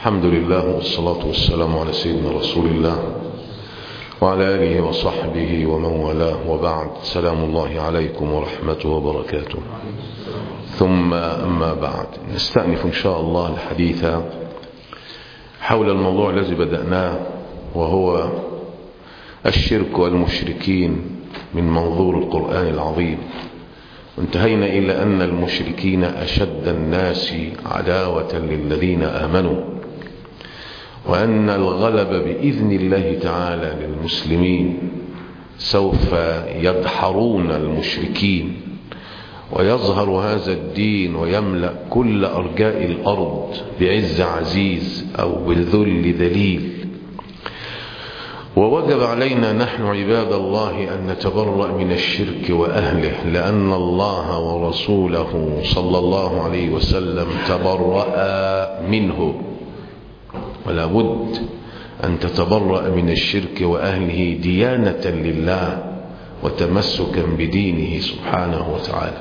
الحمد لله والصلاة والسلام على سيدنا رسول الله وعلى آله وصحبه ومن والاه وبعد سلام الله عليكم ورحمته وبركاته ثم أما بعد نستأنف إن شاء الله الحديث حول الموضوع الذي بدأناه وهو الشرك والمشركين من منظور القرآن العظيم وانتهينا إلى أن المشركين أشد الناس عداوة للذين آمنوا وأن الغلب بإذن الله تعالى للمسلمين سوف يدحرون المشركين ويظهر هذا الدين ويملأ كل أرجاء الأرض بعز عزيز أو بالذل ذليل ووجب علينا نحن عباد الله أن نتبرأ من الشرك وأهله لأن الله ورسوله صلى الله عليه وسلم تبرأ منه ولا بد أن تتبرأ من الشرك وأهله ديانة لله وتمسكا بدينه سبحانه وتعالى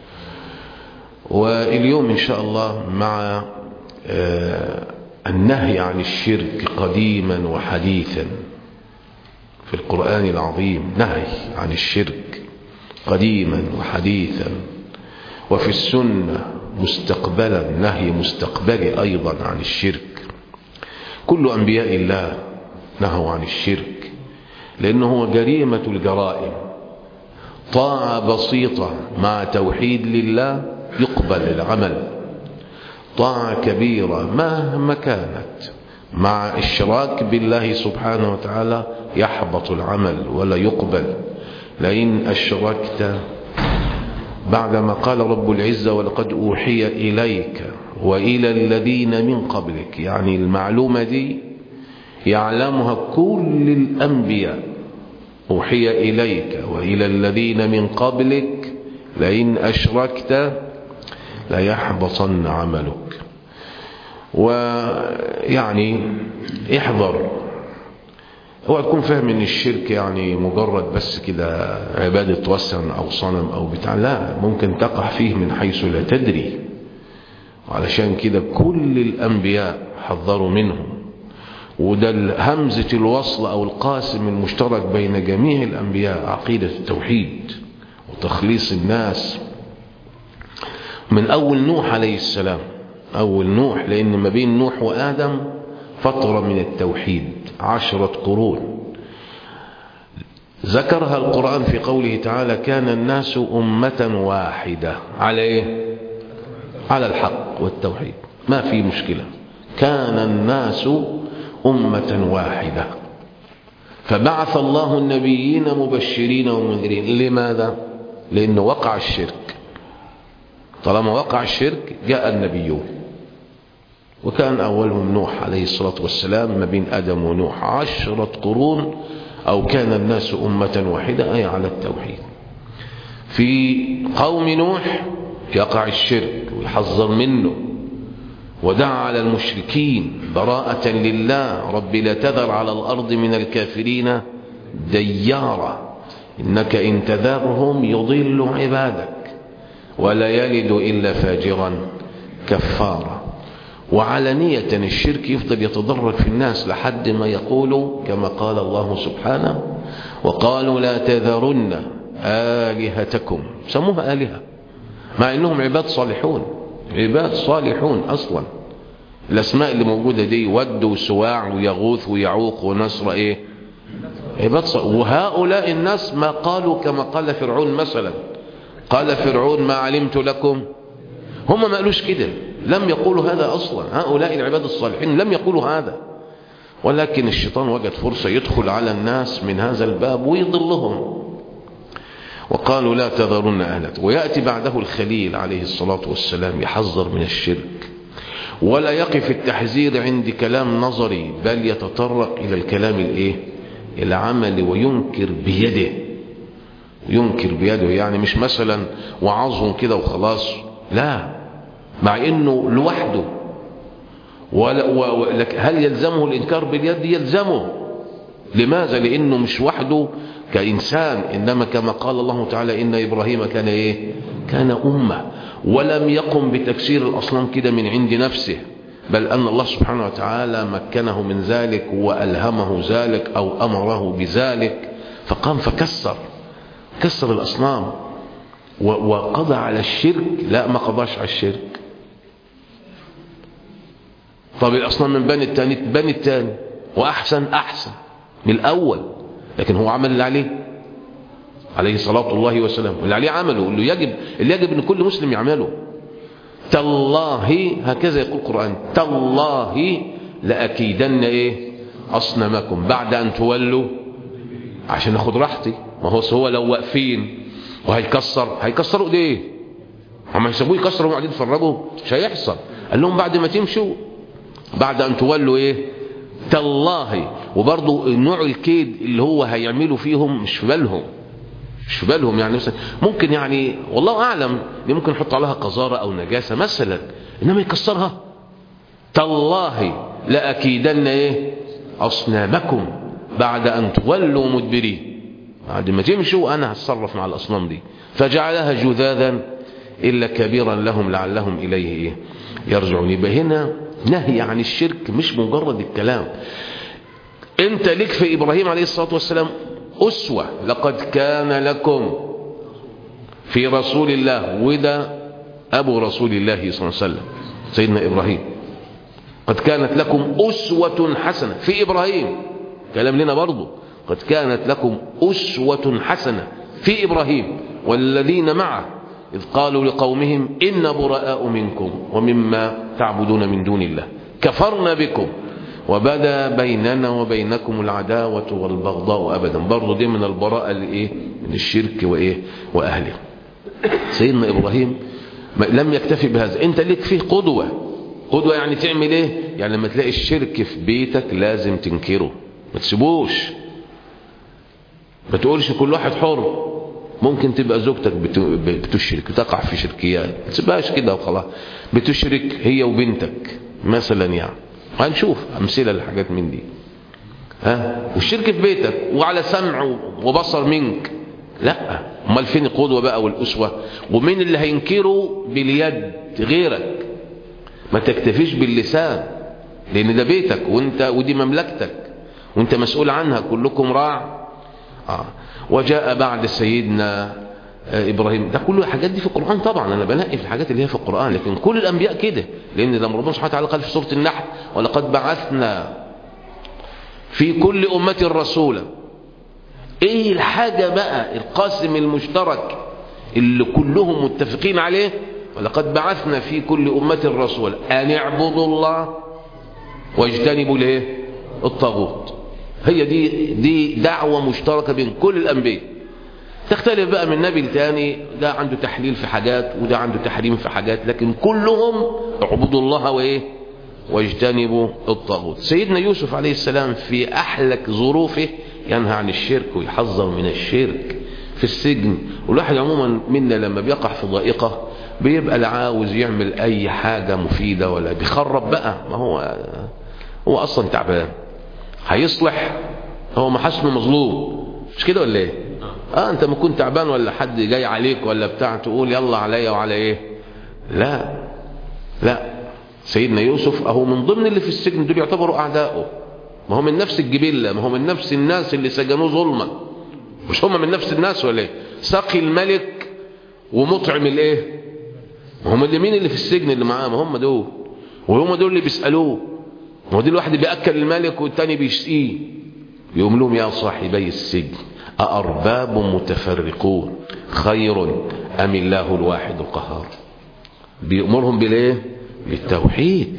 واليوم إن شاء الله مع النهي عن الشرك قديما وحديثا في القرآن العظيم نهي عن الشرك قديما وحديثا وفي السنة مستقبلا نهي مستقبلي أيضا عن الشرك كل أنبياء الله نهوا عن الشرك لأنه هو جريمة الجرائم طاعة بسيطة مع توحيد لله يقبل العمل طاعة كبيرة مهما كانت مع اشراك بالله سبحانه وتعالى يحبط العمل ولا يقبل لئن أشركت بعدما قال رب العزة ولقد أوحي إليك وإلى الذين من قبلك يعني المعلومة دي يعلمها كل الأنبياء أوحي إليك وإلى الذين من قبلك لئن أشركت ليحبطن عملك ويعني احذر هو تكون فاهم ان الشرك يعني مجرد بس كده عبادة وثن او صنم او بتاع لا ممكن تقع فيه من حيث لا تدري وعلشان كده كل الانبياء حذروا منهم وده همزة الوصل او القاسم المشترك بين جميع الانبياء عقيدة التوحيد وتخليص الناس من اول نوح عليه السلام اول نوح لان ما بين نوح وادم فترة من التوحيد عشرة قرون ذكرها القرآن في قوله تعالى كان الناس أمة واحدة على إيه؟ على الحق والتوحيد ما في مشكلة كان الناس أمة واحدة فبعث الله النبيين مبشرين ومنذرين لماذا؟ لأنه وقع الشرك طالما وقع الشرك جاء النبيون وكان أولهم نوح عليه الصلاة والسلام ما بين آدم ونوح عشرة قرون أو كان الناس أمة واحدة أي على التوحيد في قوم نوح يقع الشرك ويحذر منه ودعا على المشركين براءة لله رب لا تذر على الأرض من الكافرين ديارا إنك إن تذرهم يضل عبادك ولا يلد إلا فاجرا كفارا وعلانية الشرك يفضل يتضرر في الناس لحد ما يقولوا كما قال الله سبحانه وقالوا لا تذرن آلهتكم سموها آلهة مع أنهم عباد صالحون عباد صالحون أصلا الأسماء اللي موجودة دي ود وسواع ويغوث ويعوق ونصر إيه عباد صالح وهؤلاء الناس ما قالوا كما قال فرعون مثلا قال فرعون ما علمت لكم هم ما قالوش كده لم يقولوا هذا أصلا هؤلاء العباد الصالحين لم يقولوا هذا ولكن الشيطان وجد فرصة يدخل على الناس من هذا الباب ويضلهم وقالوا لا تذرن أهلت ويأتي بعده الخليل عليه الصلاة والسلام يحذر من الشرك ولا يقف التحذير عند كلام نظري بل يتطرق إلى الكلام الإيه؟ العملي وينكر بيده ينكر بيده يعني مش مثلا وعظهم كده وخلاص لا مع انه لوحده ولا و... هل يلزمه الانكار باليد يلزمه لماذا لانه مش وحده كانسان انما كما قال الله تعالى ان ابراهيم كان ايه كان امه ولم يقم بتكسير الاصنام كده من عند نفسه بل أن الله سبحانه وتعالى مكنه من ذلك وألهمه ذلك أو أمره بذلك فقام فكسر كسر الأصنام وقضى على الشرك لا ما قضاش على الشرك طب الأصنام من بني التاني بني التاني وأحسن أحسن من الأول لكن هو عمل اللي عليه عليه صلاة الله وسلامه اللي عليه عمله اللي يجب اللي يجب ان كل مسلم يعمله تالله هكذا يقول القرآن تالله لأكيدن ايه أصنامكم بعد أن تولوا عشان ناخد راحتي ما هو هو لو واقفين وهيكسر هيكسروا ايديه هم يسيبوه يكسروا وقاعدين يتفرجوا مش هيحصل قال لهم بعد ما تمشوا بعد أن تولوا ايه تالله وبرضه نوع الكيد اللي هو هيعملوا فيهم مش في بالهم مش في بالهم يعني مثلا ممكن يعني والله اعلم ممكن يحط عليها قذاره او نجاسه مثلا انما يكسرها تالله لاكيدن ايه اصنامكم بعد ان تولوا مدبرين بعد ما تمشوا انا هتصرف مع الاصنام دي فجعلها جذاذا الا كبيرا لهم لعلهم اليه ايه يرجعون يبقى هنا نهي عن الشرك مش مجرد الكلام انت لك في ابراهيم عليه الصلاه والسلام أسوة لقد كان لكم في رسول الله وده أبو رسول الله صلى الله عليه وسلم سيدنا إبراهيم قد كانت لكم أسوة حسنة في إبراهيم كلام لنا برضو قد كانت لكم أسوة حسنة في إبراهيم والذين معه إذ قالوا لقومهم إن براء منكم ومما تعبدون من دون الله كفرنا بكم وبدا بيننا وبينكم العداوة والبغضاء أبدا برضو دي من البراءة لإيه من الشرك وإيه وأهله سيدنا إبراهيم لم يكتفي بهذا أنت ليك فيه قدوة قدوة يعني تعمل إيه يعني لما تلاقي الشرك في بيتك لازم تنكره ما تسيبوش ما تقولش كل واحد حر ممكن تبقى زوجتك بتشرك تقع في شركيات ما تسيبهاش كده وخلاص بتشرك هي وبنتك مثلا يعني هنشوف أمثلة لحاجات من دي ها والشرك في بيتك وعلى سمع وبصر منك لا امال فين القدوة بقى والأسوة ومين اللي هينكره باليد غيرك ما تكتفيش باللسان لأن ده بيتك وانت ودي مملكتك وانت مسؤول عنها كلكم راع آه. وجاء بعد سيدنا إبراهيم ده كله الحاجات دي في القرآن طبعا أنا بنقي في الحاجات اللي هي في القرآن لكن كل الأنبياء كده لأن لما ربنا سبحانه وتعالى قال في سورة النحل ولقد بعثنا في كل أمة رسولا إيه الحاجة بقى القاسم المشترك اللي كلهم متفقين عليه ولقد بعثنا في كل أمة رسولا أن اعبدوا الله واجتنبوا الايه الطاغوت هي دي دي دعوة مشتركة بين كل الأنبياء تختلف بقى من نبي لتاني ده عنده تحليل في حاجات وده عنده تحريم في حاجات لكن كلهم اعبدوا الله وايه واجتنبوا الطاغوت سيدنا يوسف عليه السلام في احلك ظروفه ينهى عن الشرك ويحذر من الشرك في السجن والواحد عموما منا لما بيقع في ضائقة بيبقى لا عاوز يعمل اي حاجة مفيدة ولا بيخرب بقى ما هو هو اصلا تعبان هيصلح هو محاسنه مظلوم مش كده ولا ايه اه انت ما كنت تعبان ولا حد جاي عليك ولا بتاع تقول يلا عليا وعلى ايه لا لا سيدنا يوسف اهو من ضمن اللي في السجن دول يعتبروا اعدائه ما هو من نفس الجبلة ما هو من نفس الناس اللي سجنوه ظلما مش هم من نفس الناس ولا ايه سقي الملك ومطعم الايه ما هم اللي مين اللي في السجن اللي معاه ما هم دول وهم دول اللي بيسألوه ما هو دي الواحد بيأكل الملك والتاني بيسقيه يقوم لهم يا صاحبي السجن أأرباب متفرقون خير أم الله الواحد القهار بيأمرهم بالإيه بالتوحيد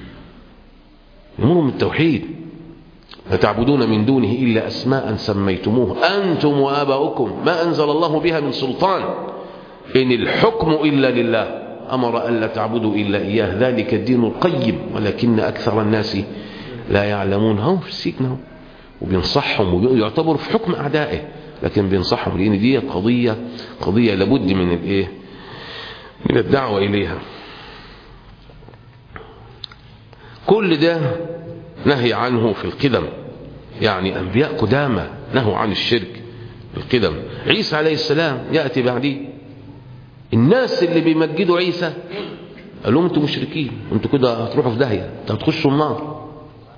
يأمرهم بالتوحيد لا تعبدون من دونه إلا أسماء سميتموه أنتم وآباؤكم ما أنزل الله بها من سلطان إن الحكم إلا لله أمر ألا تعبدوا إلا إياه ذلك الدين القيم ولكن أكثر الناس لا يعلمون هم في السجن وبينصحهم ويعتبروا في حكم أعدائه لكن بينصحهم لأن دي قضية قضية لابد من الإيه من الدعوة إليها كل ده نهي عنه في القدم يعني أنبياء قدامى نهوا عن الشرك في القدم عيسى عليه السلام يأتي بعديه الناس اللي بيمجدوا عيسى قال لهم انتوا مشركين انتوا كده هتروحوا في داهيه انتوا هتخشوا النار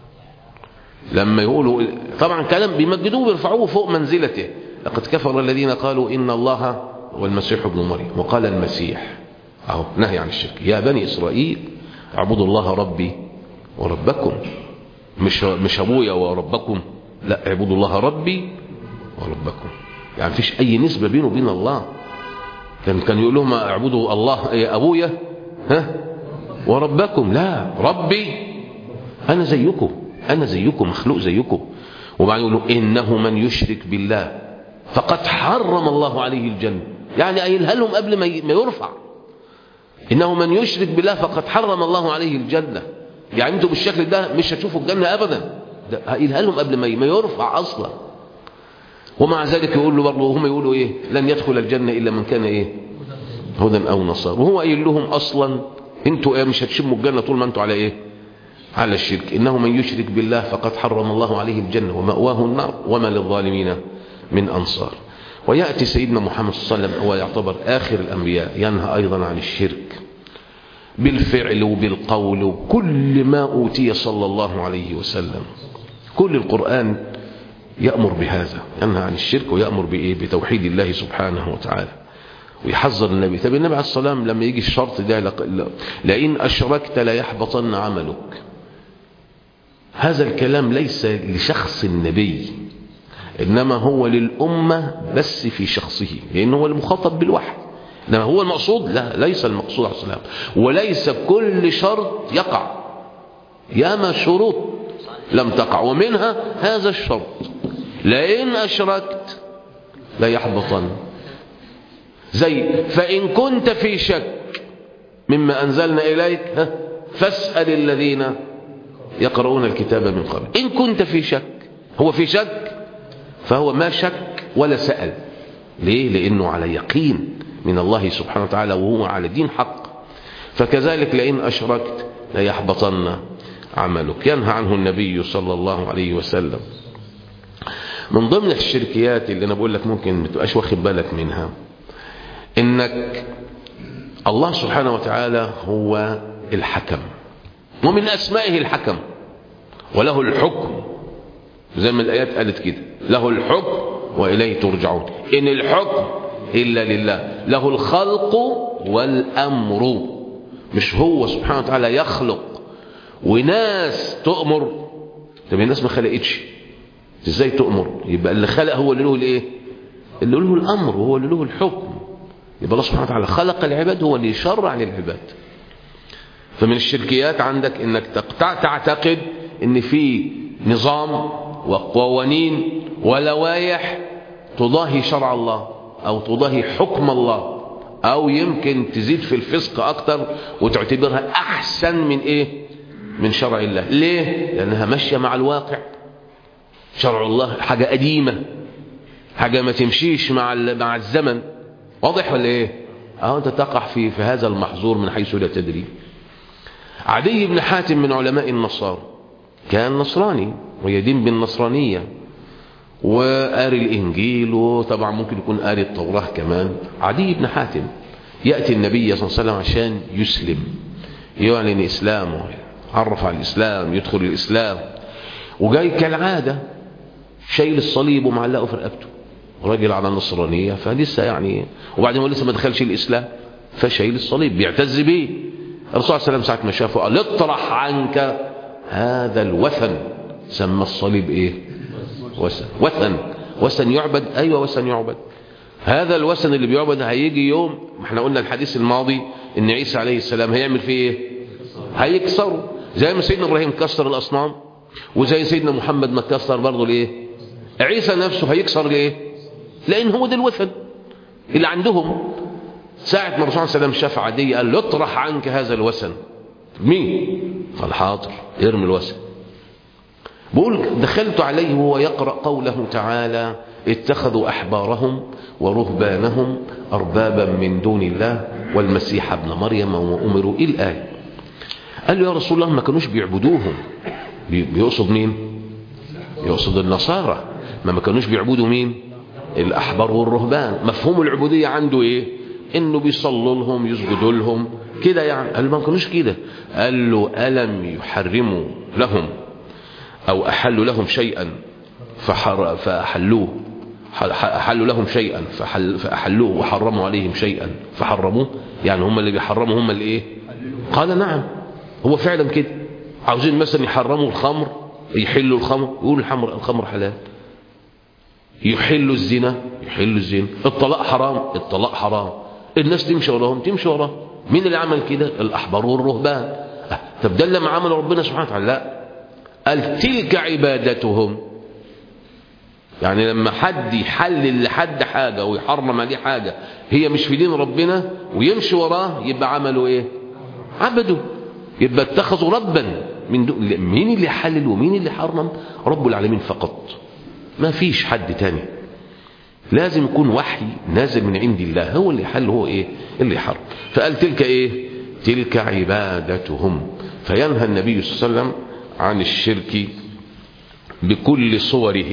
لما يقولوا طبعا كلام بيمجدوه ويرفعوه فوق منزلته لقد كفر الذين قالوا ان الله والمسيح ابن مريم وقال المسيح اهو نهي عن الشرك يا بني اسرائيل اعبدوا الله ربي وربكم مش مش ابويا وربكم لا اعبدوا الله ربي وربكم يعني فيش اي نسبه بينه وبين الله كان كان يقول لهم اعبدوا الله يا ابويا ها وربكم لا ربي انا زيكم انا زيكم مخلوق زيكم وبعدين يقولوا انه من يشرك بالله فقد حرم الله عليه الجنه يعني قايلها لهم قبل ما يرفع انه من يشرك بالله فقد حرم الله عليه الجنه يعني انتوا بالشكل ده مش هتشوفوا الجنه ابدا ده قايلها لهم قبل ما يرفع اصلا ومع ذلك يقول له برضه هم يقولوا ايه لن يدخل الجنه الا من كان ايه هدى او نصارى وهو قايل لهم اصلا انتوا ايه مش هتشموا الجنه طول ما انتوا على ايه على الشرك انه من يشرك بالله فقد حرم الله عليه الجنه ومأواه النار وما للظالمين من انصار وياتي سيدنا محمد صلى الله عليه وسلم هو يعتبر اخر الانبياء ينهى ايضا عن الشرك بالفعل وبالقول وكل ما اوتي صلى الله عليه وسلم كل القران يأمر بهذا ينهى عن الشرك ويأمر بإيه بتوحيد الله سبحانه وتعالى ويحذر النبي طب النبي عليه الصلاة والسلام لما يجي الشرط ده لئن أشركت لا يحبطن عملك هذا الكلام ليس لشخص النبي إنما هو للأمة بس في شخصه لأنه هو المخاطب بالوحي إنما هو المقصود لا ليس المقصود عليه السلام وليس كل شرط يقع ياما شروط لم تقع ومنها هذا الشرط لئن أشركت لا يحبطن زي فإن كنت في شك مما أنزلنا إليك ها فاسأل الذين يقرؤون الكتاب من قبل إن كنت في شك هو في شك فهو ما شك ولا سأل ليه لأنه على يقين من الله سبحانه وتعالى وهو على دين حق فكذلك لئن أشركت لا يحبطن عملك ينهى عنه النبي صلى الله عليه وسلم من ضمن الشركيات اللي انا بقول لك ممكن ما تبقاش واخد بالك منها انك الله سبحانه وتعالى هو الحكم ومن اسمائه الحكم وله الحكم زي ما الايات قالت كده له الحكم واليه ترجعون ان الحكم الا لله له الخلق والامر مش هو سبحانه وتعالى يخلق وناس تؤمر طب الناس ما خلقتش ازاي تؤمر يبقى اللي خلق هو اللي له الايه اللي له الامر وهو اللي له الحكم يبقى الله سبحانه وتعالى خلق العباد هو اللي يشرع للعباد فمن الشركيات عندك انك تعتقد ان في نظام وقوانين ولوائح تضاهي شرع الله او تضاهي حكم الله او يمكن تزيد في الفسق اكتر وتعتبرها احسن من ايه من شرع الله ليه لانها ماشيه مع الواقع شرع الله حاجه قديمه حاجه ما تمشيش مع مع الزمن واضح ولا ايه اه انت تقع في في هذا المحظور من حيث لا تدري عدي بن حاتم من علماء النصارى كان نصراني ويدين بالنصرانيه وقاري الانجيل وطبعا ممكن يكون قاري التوراه كمان عدي بن حاتم ياتي النبي صلى الله عليه وسلم عشان يسلم يعلن اسلامه عرف على الاسلام يدخل الاسلام وجاي كالعاده شايل الصليب ومعلقه في رقبته راجل على النصرانيه فلسه يعني وبعدين هو لسه ما دخلش الاسلام فشايل الصليب بيعتز بيه الرسول صلى الله عليه وسلم ساعه ما شافه قال اطرح عنك هذا الوثن سمى الصليب ايه وثن وثن وثن يعبد ايوه وثن يعبد هذا الوثن اللي بيعبد هيجي يوم ما احنا قلنا الحديث الماضي ان عيسى عليه السلام هيعمل فيه ايه هيكسره زي ما سيدنا ابراهيم كسر الاصنام وزي سيدنا محمد ما كسر برضه الايه عيسى نفسه هيكسر الايه لان هو ده الوثن اللي عندهم ساعة ما الرسول صلى الله عليه وسلم شاف عدي قال له اطرح عنك هذا الوثن مين قال حاضر ارمي الوثن بقول دخلت عليه وهو يقرأ قوله تعالى اتخذوا أحبارهم ورهبانهم أربابا من دون الله والمسيح ابن مريم وأمروا إلى الآية قال له يا رسول الله ما كانوش بيعبدوهم بيقصد مين يقصد النصارى ما ما كانوش بيعبدوا مين الأحبار والرهبان مفهوم العبودية عنده إيه انه بيصلوا لهم يسجدوا لهم كده يعني قال ما كانوش كده قال له ألم يحرموا لهم أو أحلوا لهم شيئا فحر فأحلوه أحلوا لهم شيئا فحل فأحلوه وحرموا عليهم شيئا فحرموه يعني هم اللي بيحرموا هم اللي إيه قال نعم هو فعلا كده عاوزين مثلا يحرموا الخمر يحلوا الخمر يقولوا الخمر الخمر حلال يحلوا الزنا يحلوا الزنا الطلاق حرام الطلاق حرام الناس تمشي وراهم تمشي وراهم مين اللي عمل كده الأحبار والرهبان طب ده اللي عمل ربنا سبحانه وتعالى لا قال تلك عبادتهم يعني لما حد يحلل لحد حاجة ويحرم عليه حاجة هي مش في دين ربنا ويمشي وراه يبقى عملوا ايه عبدوا يبقى اتخذوا ربا من دون مين اللي حلل ومين اللي حرم رب العالمين فقط ما فيش حد تاني لازم يكون وحي نازل من عند الله هو اللي حل هو ايه اللي يحرم فقال تلك ايه تلك عبادتهم فينهى النبي صلى الله عليه وسلم عن الشرك بكل صوره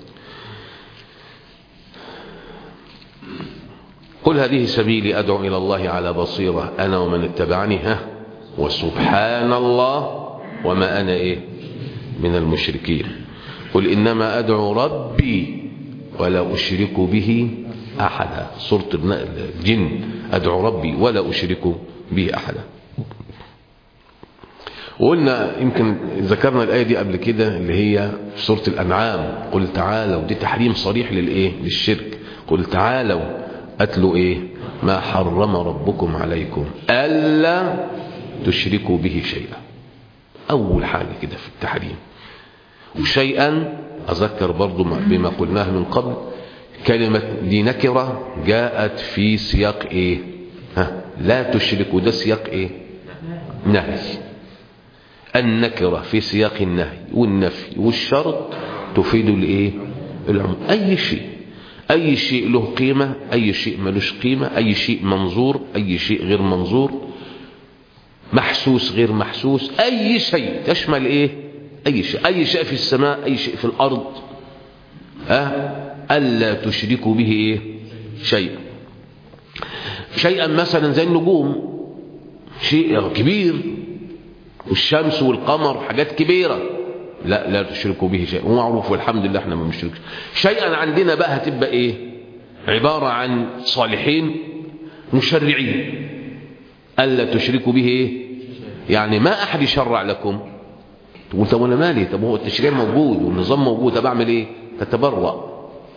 قل هذه سبيلي أدعو إلى الله على بصيرة أنا ومن اتبعني ها وسبحان الله وما أنا إيه من المشركين قل إنما أدعو ربي ولا أشرك به أحدا سورة الجن أدعو ربي ولا أشرك به أحدا وقلنا يمكن ذكرنا الآية دي قبل كده اللي هي في سورة الأنعام قل تعالوا دي تحريم صريح للإيه للشرك قل تعالوا أتلوا إيه ما حرم ربكم عليكم ألا تشركوا به شيئا أول حاجة كده في التحريم وشيئا أذكر برضو بما قلناه من قبل كلمة دي نكرة جاءت في سياق إيه ها لا تشركوا ده سياق إيه نهي النكرة في سياق النهي والنفي والشرط تفيد الايه العموم اي شيء اي شيء له قيمة اي شيء ملوش قيمة اي شيء منظور اي شيء غير منظور محسوس غير محسوس اي شيء تشمل ايه اي شيء اي شيء في السماء اي شيء في الارض أه؟ الا تشركوا به ايه شيء شيئا مثلا زي النجوم شيء كبير والشمس والقمر حاجات كبيرة لا لا تشركوا به شيء ومعروف والحمد لله احنا ما بنشركش شيئا عندنا بقى هتبقى ايه عبارة عن صالحين مشرعين ألا تشركوا به ايه يعني ما أحد يشرع لكم تقول طب وانا مالي طب هو التشريع موجود والنظام موجود طب اعمل ايه تتبرأ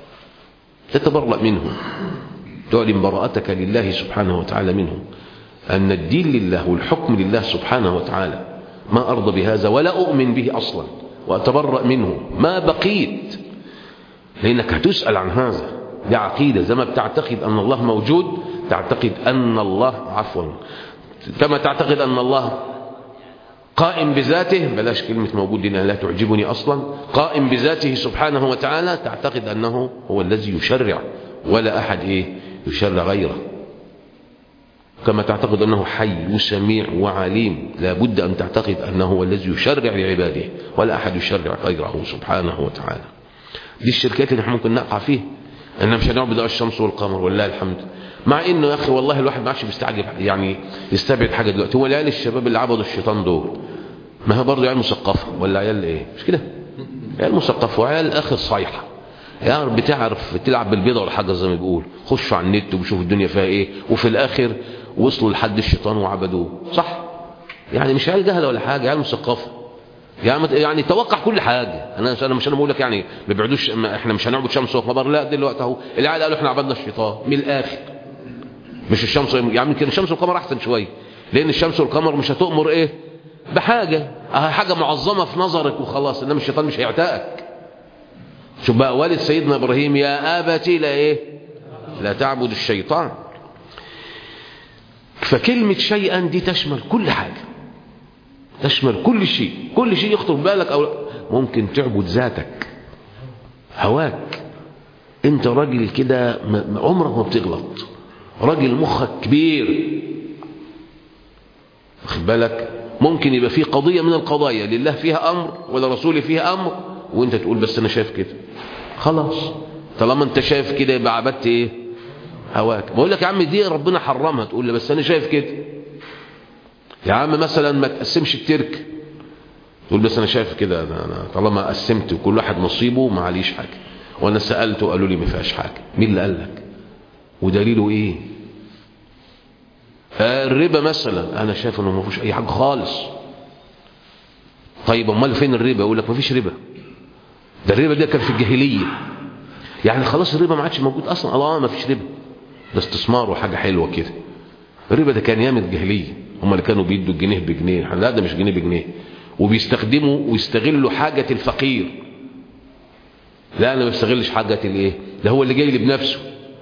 تتبرأ منه تعلن براءتك لله سبحانه وتعالى منه أن الدين لله والحكم لله سبحانه وتعالى ما أرضى بهذا ولا أؤمن به أصلا وأتبرأ منه ما بقيت لأنك هتسأل عن هذا دي عقيدة زي ما بتعتقد أن الله موجود تعتقد أن الله عفوا كما تعتقد أن الله قائم بذاته بلاش كلمة موجود لأنها لا تعجبني أصلا قائم بذاته سبحانه وتعالى تعتقد أنه هو الذي يشرع ولا أحد إيه يشرع غيره كما تعتقد أنه حي وسميع وعليم لا بد أن تعتقد أنه هو الذي يشرع لعباده ولا أحد يشرع غيره سبحانه وتعالى دي الشركات اللي احنا ممكن نقع فيها أننا مش هنعبد الشمس والقمر والله الحمد مع انه يا اخي والله الواحد ما عادش بيستعجب يعني يستبعد حاجه دلوقتي هو العيال الشباب اللي عبدوا الشيطان دول ما هي برضه عيال مثقفه ولا عيال ايه مش كده عيال مثقفه وعيال اخر صيحه يعني بتعرف تلعب بالبيضه ولا حاجه زي ما بيقول خشوا على النت وبيشوفوا الدنيا فيها ايه وفي الاخر وصلوا لحد الشيطان وعبدوه صح يعني مش عيال جهله ولا حاجه عيال مثقفه يعني يعني توقع كل حاجه انا انا مش انا بقول لك يعني ما بيعبدوش احنا مش هنعبد شمس وقمر لا دلوقتي اهو العيال قالوا احنا عبدنا الشيطان من الاخر مش الشمس يعني يمكن الشمس والقمر احسن شويه لان الشمس والقمر مش هتؤمر ايه بحاجه حاجه معظمه في نظرك وخلاص انما الشيطان مش هيعتقك شوف بقى والد سيدنا ابراهيم يا ابتي لا ايه لا تعبد الشيطان فكلمه شيئا دي تشمل كل حاجه تشمل كل شيء كل شيء يخطر بالك او ممكن تعبد ذاتك هواك انت راجل كده عمرك ما بتغلط راجل مخك كبير واخد بالك ممكن يبقى فيه قضية من القضايا لله فيها أمر ولا رسول فيها أمر وانت تقول بس أنا شايف كده خلاص طالما انت شايف كده يبقى عبدت ايه هواك بقول لك يا عم دي ربنا حرمها تقول لي بس انا شايف كده يا عم مثلا ما تقسمش الترك تقول بس انا شايف كده انا أنا طالما قسمت وكل واحد نصيبه ما عليش حاجه وانا سالته قالوا لي ما فيهاش حاجه مين اللي قال لك ودليله ايه الربا مثلا انا شايف انه ما فيهوش اي حاجه خالص طيب امال فين الربا يقول لك ما فيش ربا ده الربا ده كان في الجاهليه يعني خلاص الربا ما عادش موجود اصلا الله ما فيش ربا ده استثمار وحاجه حلوه كده الربا ده كان ايام الجاهليه هم اللي كانوا بيدوا الجنيه بجنيه لا ده مش جنيه بجنيه وبيستخدموا ويستغلوا حاجه الفقير لا انا ما بستغلش حاجه الايه ده هو اللي جاي لي بنفسه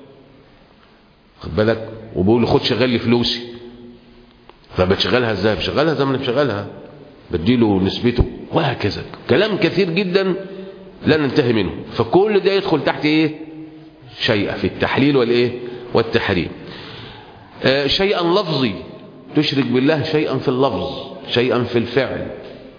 خد بالك وبقول له خد شغل لي فلوسي فبتشغلها ازاي بشغلها زي ما انا بشغلها بديله نسبته وهكذا كلام كثير جدا لا ننتهي منه فكل ده يدخل تحت ايه شيء في التحليل والايه والتحريم آه شيئا لفظي تشرك بالله شيئا في اللفظ شيئا في الفعل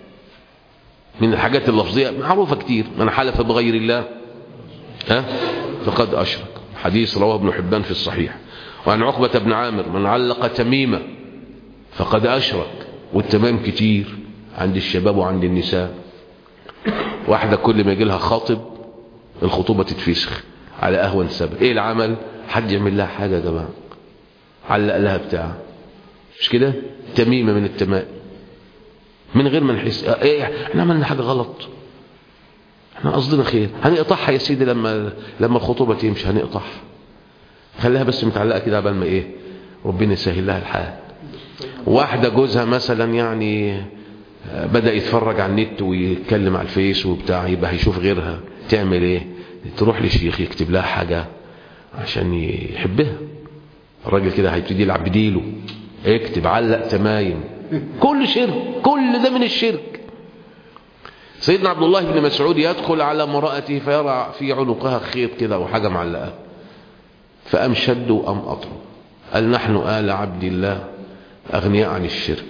من الحاجات اللفظية معروفة كتير من حلف بغير الله ها فقد أشرك حديث رواه ابن حبان في الصحيح وعن عقبة بن عامر من علق تميمة فقد أشرك والتمام كتير عند الشباب وعند النساء واحدة كل ما يجي لها خاطب الخطوبة تتفسخ على أهون سبب ايه العمل حد يعمل لها حاجة يا جماعة علق لها بتاع مش كده تميمة من التمائم من غير ما نحس ايه احنا عملنا حاجة غلط احنا قصدنا خير هنقطعها يا سيدي لما لما الخطوبة تمشي هنقطعها خليها بس متعلقة كده قبل ما ايه ربنا يسهل لها الحال واحدة جوزها مثلا يعني بدأ يتفرج على النت ويتكلم على الفيس وبتاع يبقى هيشوف غيرها تعمل ايه تروح لشيخ يكتب لها حاجة عشان يحبها الراجل كده هيبتدي يلعب بديله اكتب علق تمايم كل شرك كل ده من الشرك سيدنا عبد الله بن مسعود يدخل على امرأته فيرى في عنقها خيط كده وحاجة معلقة فأم شد أم أطرب قال نحن آل عبد الله أغنياء عن الشرك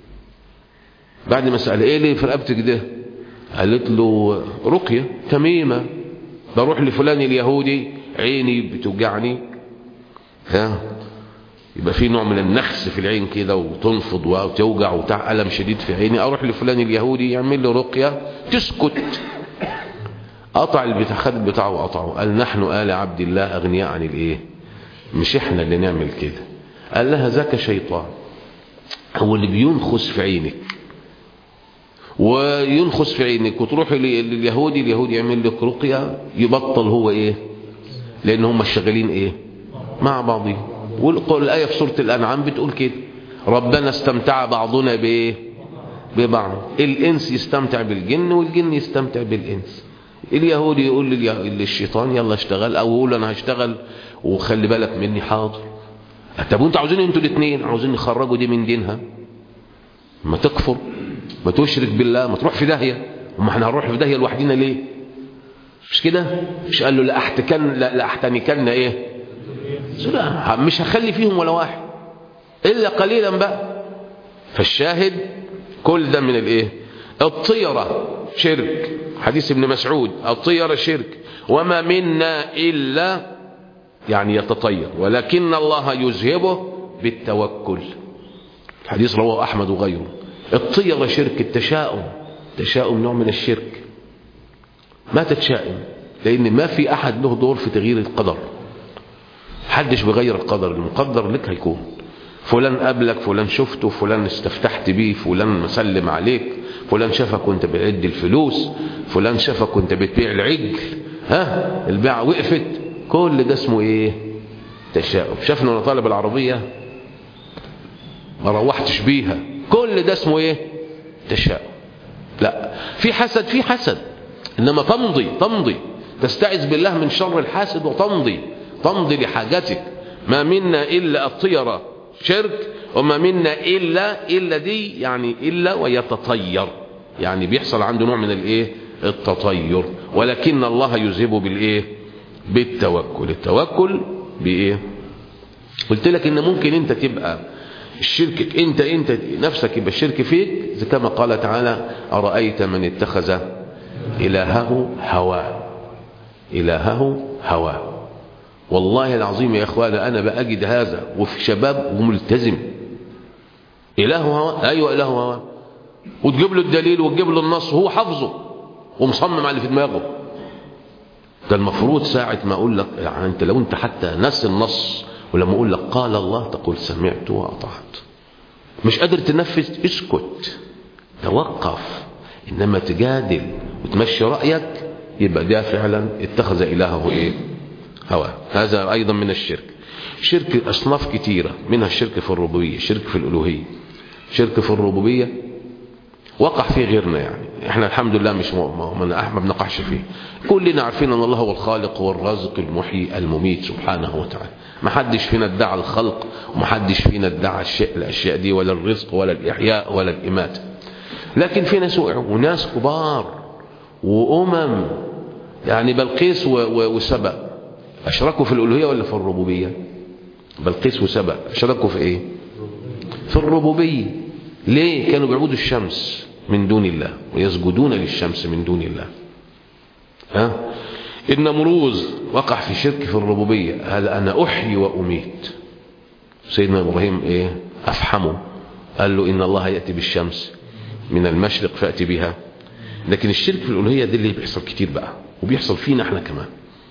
بعد ما سأل ايه ليه في رقبتك ده قالت له رقية تميمة بروح لفلان اليهودي عيني بتوجعني ها يبقى في نوع من النخس في العين كده وتنفض وتوجع وتع ألم شديد في عيني اروح لفلان اليهودي يعمل لي رقية تسكت قطع البتاع خد البتاع وقطعه قال نحن آل عبد الله أغنياء عن الايه مش احنا اللي نعمل كده قال لها ذاك شيطان هو اللي بينخس في عينك وينخس في عينك وتروح لليهودي اليهودي يعمل لك رقية يبطل هو ايه لان هم شغالين ايه مع بعضهم والآية في سورة الأنعام بتقول كده ربنا استمتع بعضنا بايه ببعض الإنس يستمتع بالجن والجن يستمتع بالإنس اليهودي يقول للشيطان يلا اشتغل او يقول انا هشتغل وخلي بالك مني حاضر طب وانتوا عاوزين انتوا الاثنين عاوزين يخرجوا دي من دينها ما تكفر ما تشرك بالله ما تروح في داهيه وما احنا هنروح في داهيه لوحدينا ليه مش كده مش قال له لا احتكن لا, لا احتنكن ايه لا مش هخلي فيهم ولا واحد الا قليلا بقى فالشاهد كل ده من الايه الطيره شرك حديث ابن مسعود الطيره شرك وما منا الا يعني يتطير ولكن الله يذهبه بالتوكل الحديث رواه احمد وغيره الطيرة شرك التشاؤم تشاؤم نوع من الشرك ما تتشائم لأن ما في أحد له دور في تغيير القدر حدش بغير القدر المقدر لك هيكون فلان قابلك فلان شفته فلان استفتحت بيه فلان مسلم عليك فلان شافك وانت بتعد الفلوس فلان شافك وانت بتبيع العجل ها البيعة وقفت كل ده اسمه ايه تشاؤم شافنا وانا طالب العربية ما روحتش بيها كل ده اسمه ايه تشاؤم لا في حسد في حسد انما تمضي تمضي تستعذ بالله من شر الحاسد وتمضي تمضي لحاجتك ما منا الا الطيرة شرك وما منا الا الا دي يعني الا ويتطير يعني بيحصل عنده نوع من الايه التطير ولكن الله يذهبه بالايه بالتوكل التوكل بايه قلت لك ان ممكن انت تبقى الشرك انت انت نفسك يبقى الشرك فيك زي كما قال تعالى أرأيت من اتخذ إلهه هواه إلهه هواه والله العظيم يا اخوانا انا بأجد هذا وفي شباب وملتزم اله هوى ايوه اله هوى وتجيب له الدليل وتجيب له النص وهو حافظه ومصمم على اللي في دماغه ده المفروض ساعة ما اقول لك يعني انت لو انت حتى نفس النص ولما اقول لك قال الله تقول سمعت واطعت مش قادر تنفذ اسكت توقف انما تجادل وتمشي رايك يبقى ده فعلا اتخذ الهه ايه هواه هذا ايضا من الشرك شرك اصناف كثيره منها الشرك في الربوبيه شرك في الالوهيه شرك في الربوبيه وقع فيه غيرنا يعني احنا الحمد لله مش ما ما بنقعش فيه كلنا عارفين ان الله هو الخالق والرازق المحيي المميت سبحانه وتعالى ما حدش فينا ادعى الخلق وما حدش فينا ادعى الشيء الاشياء دي ولا الرزق ولا الاحياء ولا الاماته لكن في ناس وقعوا وناس كبار وامم يعني بلقيس وسبأ اشركوا في الالوهيه ولا في الربوبيه بلقيس وسبأ اشركوا في ايه في الربوبيه ليه كانوا بيعبدوا الشمس من دون الله ويسجدون للشمس من دون الله ها النمروز وقع في شرك في الربوبية هذا أنا أحيي وأميت سيدنا إبراهيم إيه أفحمه قال له إن الله يأتي بالشمس من المشرق فأتي بها لكن الشرك في الألوهية ده اللي بيحصل كتير بقى وبيحصل فينا احنا كمان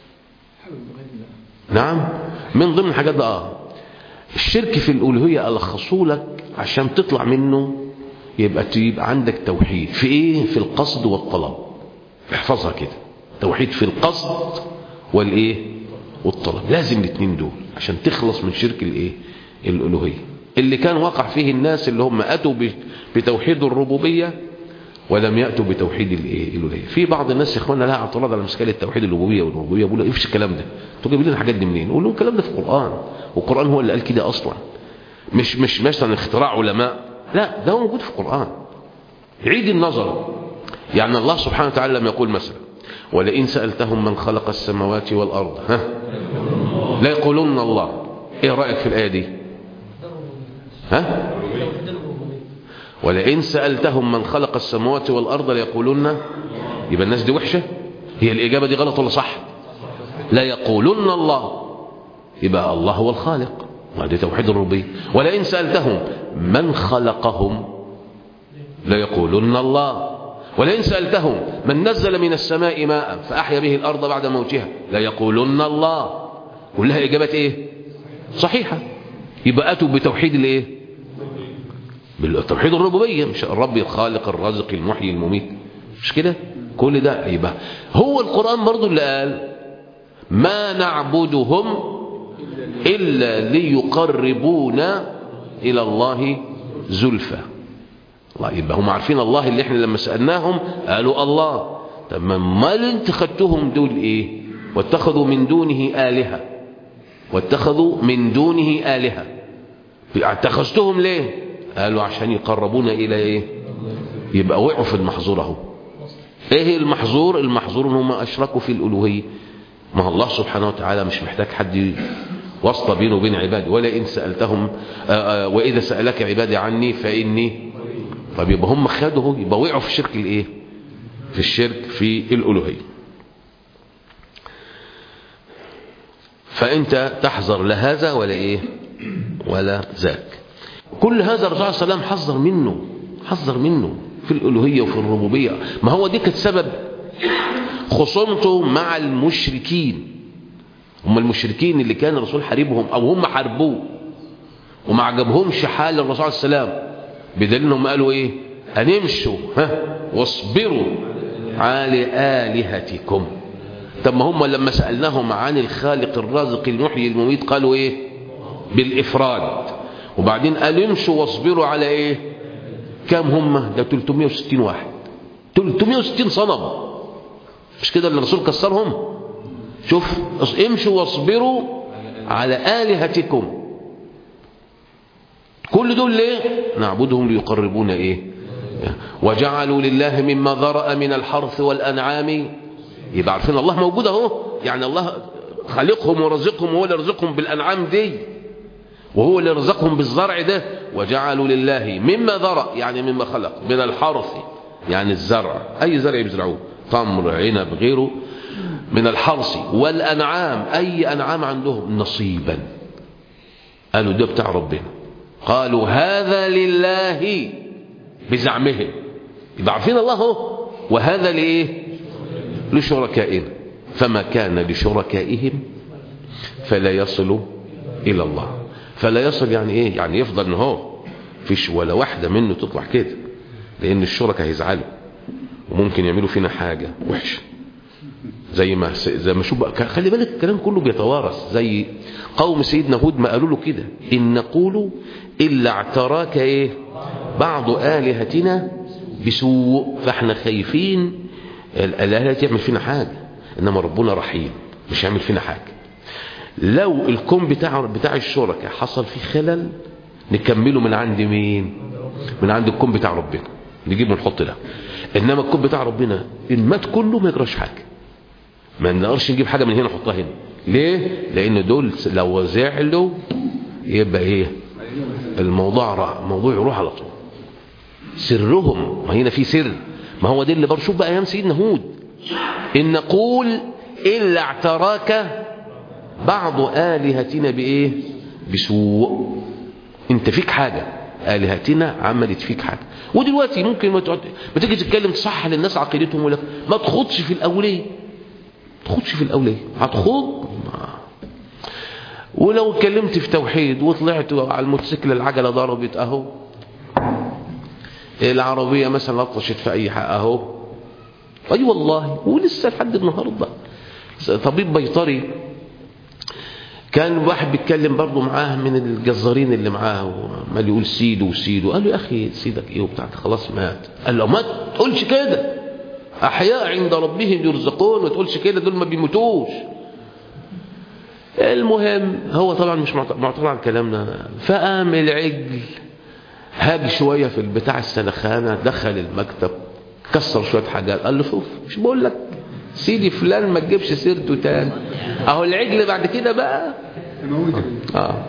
نعم من ضمن الحاجات ده اه الشرك في الألوهية ألخصه لك عشان تطلع منه يبقى تبقى عندك توحيد في ايه في القصد والطلب احفظها كده توحيد في القصد والايه والطلب لازم الاثنين دول عشان تخلص من شرك الايه الالوهيه اللي كان وقع فيه الناس اللي هم اتوا بتوحيد الربوبيه ولم ياتوا بتوحيد الايه الالوهيه في بعض الناس يا اخوانا لها اعتراض على مساله توحيد الربوبيه والربوبيه بيقولوا ايه الكلام ده انتوا جايبين لنا الحاجات دي منين نقول لهم الكلام ده في القران والقران هو اللي قال كده اصلا مش مش مثلا اختراع علماء لا ده هو موجود في القران عيد النظر يعني الله سبحانه وتعالى لما يقول مثلا ولئن سألتهم من خلق السماوات والأرض ها لا يقولون الله ايه رأيك في الآية دي ها ولئن سألتهم من خلق السماوات والأرض ليقولون يبقى الناس دي وحشة هي الإجابة دي غلط ولا صح لا يقولون الله يبقى الله هو الخالق وهذا توحيد الربوبية ولئن سألتهم من خلقهم لا يقولون الله ولئن سألتهم من نزل من السماء ماء فأحيا به الأرض بعد موتها لا يقولون الله كلها إجابات إيه صحيحة يبقى أتوا بتوحيد الإيه بالتوحيد الربوبية مش الرب الخالق الرازق المحيي المميت مش كده كل ده يبقى هو القرآن برضو اللي قال ما نعبدهم إلا ليقربونا إلى الله زلفى الله يبقى هم عارفين الله اللي احنا لما سألناهم قالوا الله طب ما اللي انت خدتهم دول ايه واتخذوا من دونه آلهة واتخذوا من دونه آلهة اتخذتهم ليه قالوا عشان يقربونا إلى ايه يبقى وقعوا في المحظور اهو ايه المحظور المحظور ان هم اشركوا في الالوهيه ما الله سبحانه وتعالى مش محتاج حد واسطه بينه وبين عباده ولا ان سالتهم آآ آآ واذا سالك عبادي عني فاني طب يبقى هم خدوا يبقى وقعوا في الشرك الايه في الشرك في الالوهيه فانت تحذر لا هذا ولا ايه ولا ذاك كل هذا الرسول صلى الله عليه وسلم حذر منه حذر منه في الالوهيه وفي الربوبيه ما هو دي كانت سبب خصومته مع المشركين هم المشركين اللي كان الرسول حاربهم او هم حاربوه وما عجبهمش حال الرسول صلى الله عليه وسلم بدليل انهم قالوا ايه ان امشوا ها واصبروا على الهتكم طب ما هم لما سالناهم عن الخالق الرازق المحيي المميت قالوا ايه بالافراد وبعدين قالوا امشوا واصبروا على ايه كام هم ده 360 واحد 360 صنم مش كده اللي الرسول كسرهم شوف امشوا واصبروا على آلهتكم كل دول ليه نعبدهم ليقربونا ايه وجعلوا لله مما ذرأ من الحرث والأنعام يبقى عارفين الله موجود اهو يعني الله خالقهم ورزقهم وهو اللي رزقهم بالأنعام دي وهو اللي رزقهم بالزرع ده وجعلوا لله مما ذرأ يعني مما خلق من الحرث يعني الزرع أي زرع بيزرعوه تمر عنب غيره من الحرث والأنعام أي أنعام عندهم نصيبا قالوا ده بتاع ربنا قالوا هذا لله بزعمهم يبقى عارفين الله هو وهذا لإيه لشركائنا فما كان لشركائهم فلا يصل إلى الله فلا يصل يعني إيه يعني يفضل إن هو فيش ولا واحدة منه تطلع كده لأن الشركاء هيزعلوا وممكن يعملوا فينا حاجة وحشة زي ما زي ما شوف بقى خلي بالك الكلام كله بيتوارث زي قوم سيدنا هود ما قالوا له كده إن نقول إلا اعتراك إيه بعض آلهتنا بسوء فاحنا خايفين الآلهة تعمل فينا حاجة إنما ربنا رحيم مش هيعمل فينا حاجة لو الكون بتاع بتاع الشركاء حصل فيه خلل نكمله من عند مين من عند الكون بتاع ربنا نجيب ونحط ده انما الكون بتاع ربنا ان مات كله ما يجراش حاجه ما نقدرش نجيب حاجه من هنا نحطها هنا ليه لان دول لو زعلوا يبقى ايه الموضوع رع. الموضوع يروح على طول سرهم ما هنا في سر ما هو ده اللي برشوف بقى ايام سيدنا هود ان نقول الا اعتراك بعض الهتنا بايه بسوء انت فيك حاجه الهتنا عملت فيك حاجه ودلوقتي ممكن ما تقعد ما تيجي تتكلم تصحح للناس عقيدتهم ولا ما تخوضش في الاوليه ما تخوضش في الاوليه هتخوض ولو اتكلمت في توحيد وطلعت على الموتوسيكل العجله ضربت اهو العربيه مثلا لطشت في اي حق اهو اي أيوة والله ولسه لحد النهارده طبيب بيطري كان واحد بيتكلم برضه معاه من الجزارين اللي معاه وعمال يقول سيدو وسيدو قال له يا اخي سيدك ايه وبتاع خلاص مات قال له ما تقولش كده احياء عند ربهم يرزقون ما تقولش كده دول ما بيموتوش المهم هو طبعا مش معترض على كلامنا فقام العجل هاج شويه في البتاع السلخانه دخل المكتب كسر شويه حاجات قال له شوف مش بقول لك سيدي فلان ما تجيبش سيرته تاني اهو العجل بعد كده بقى اه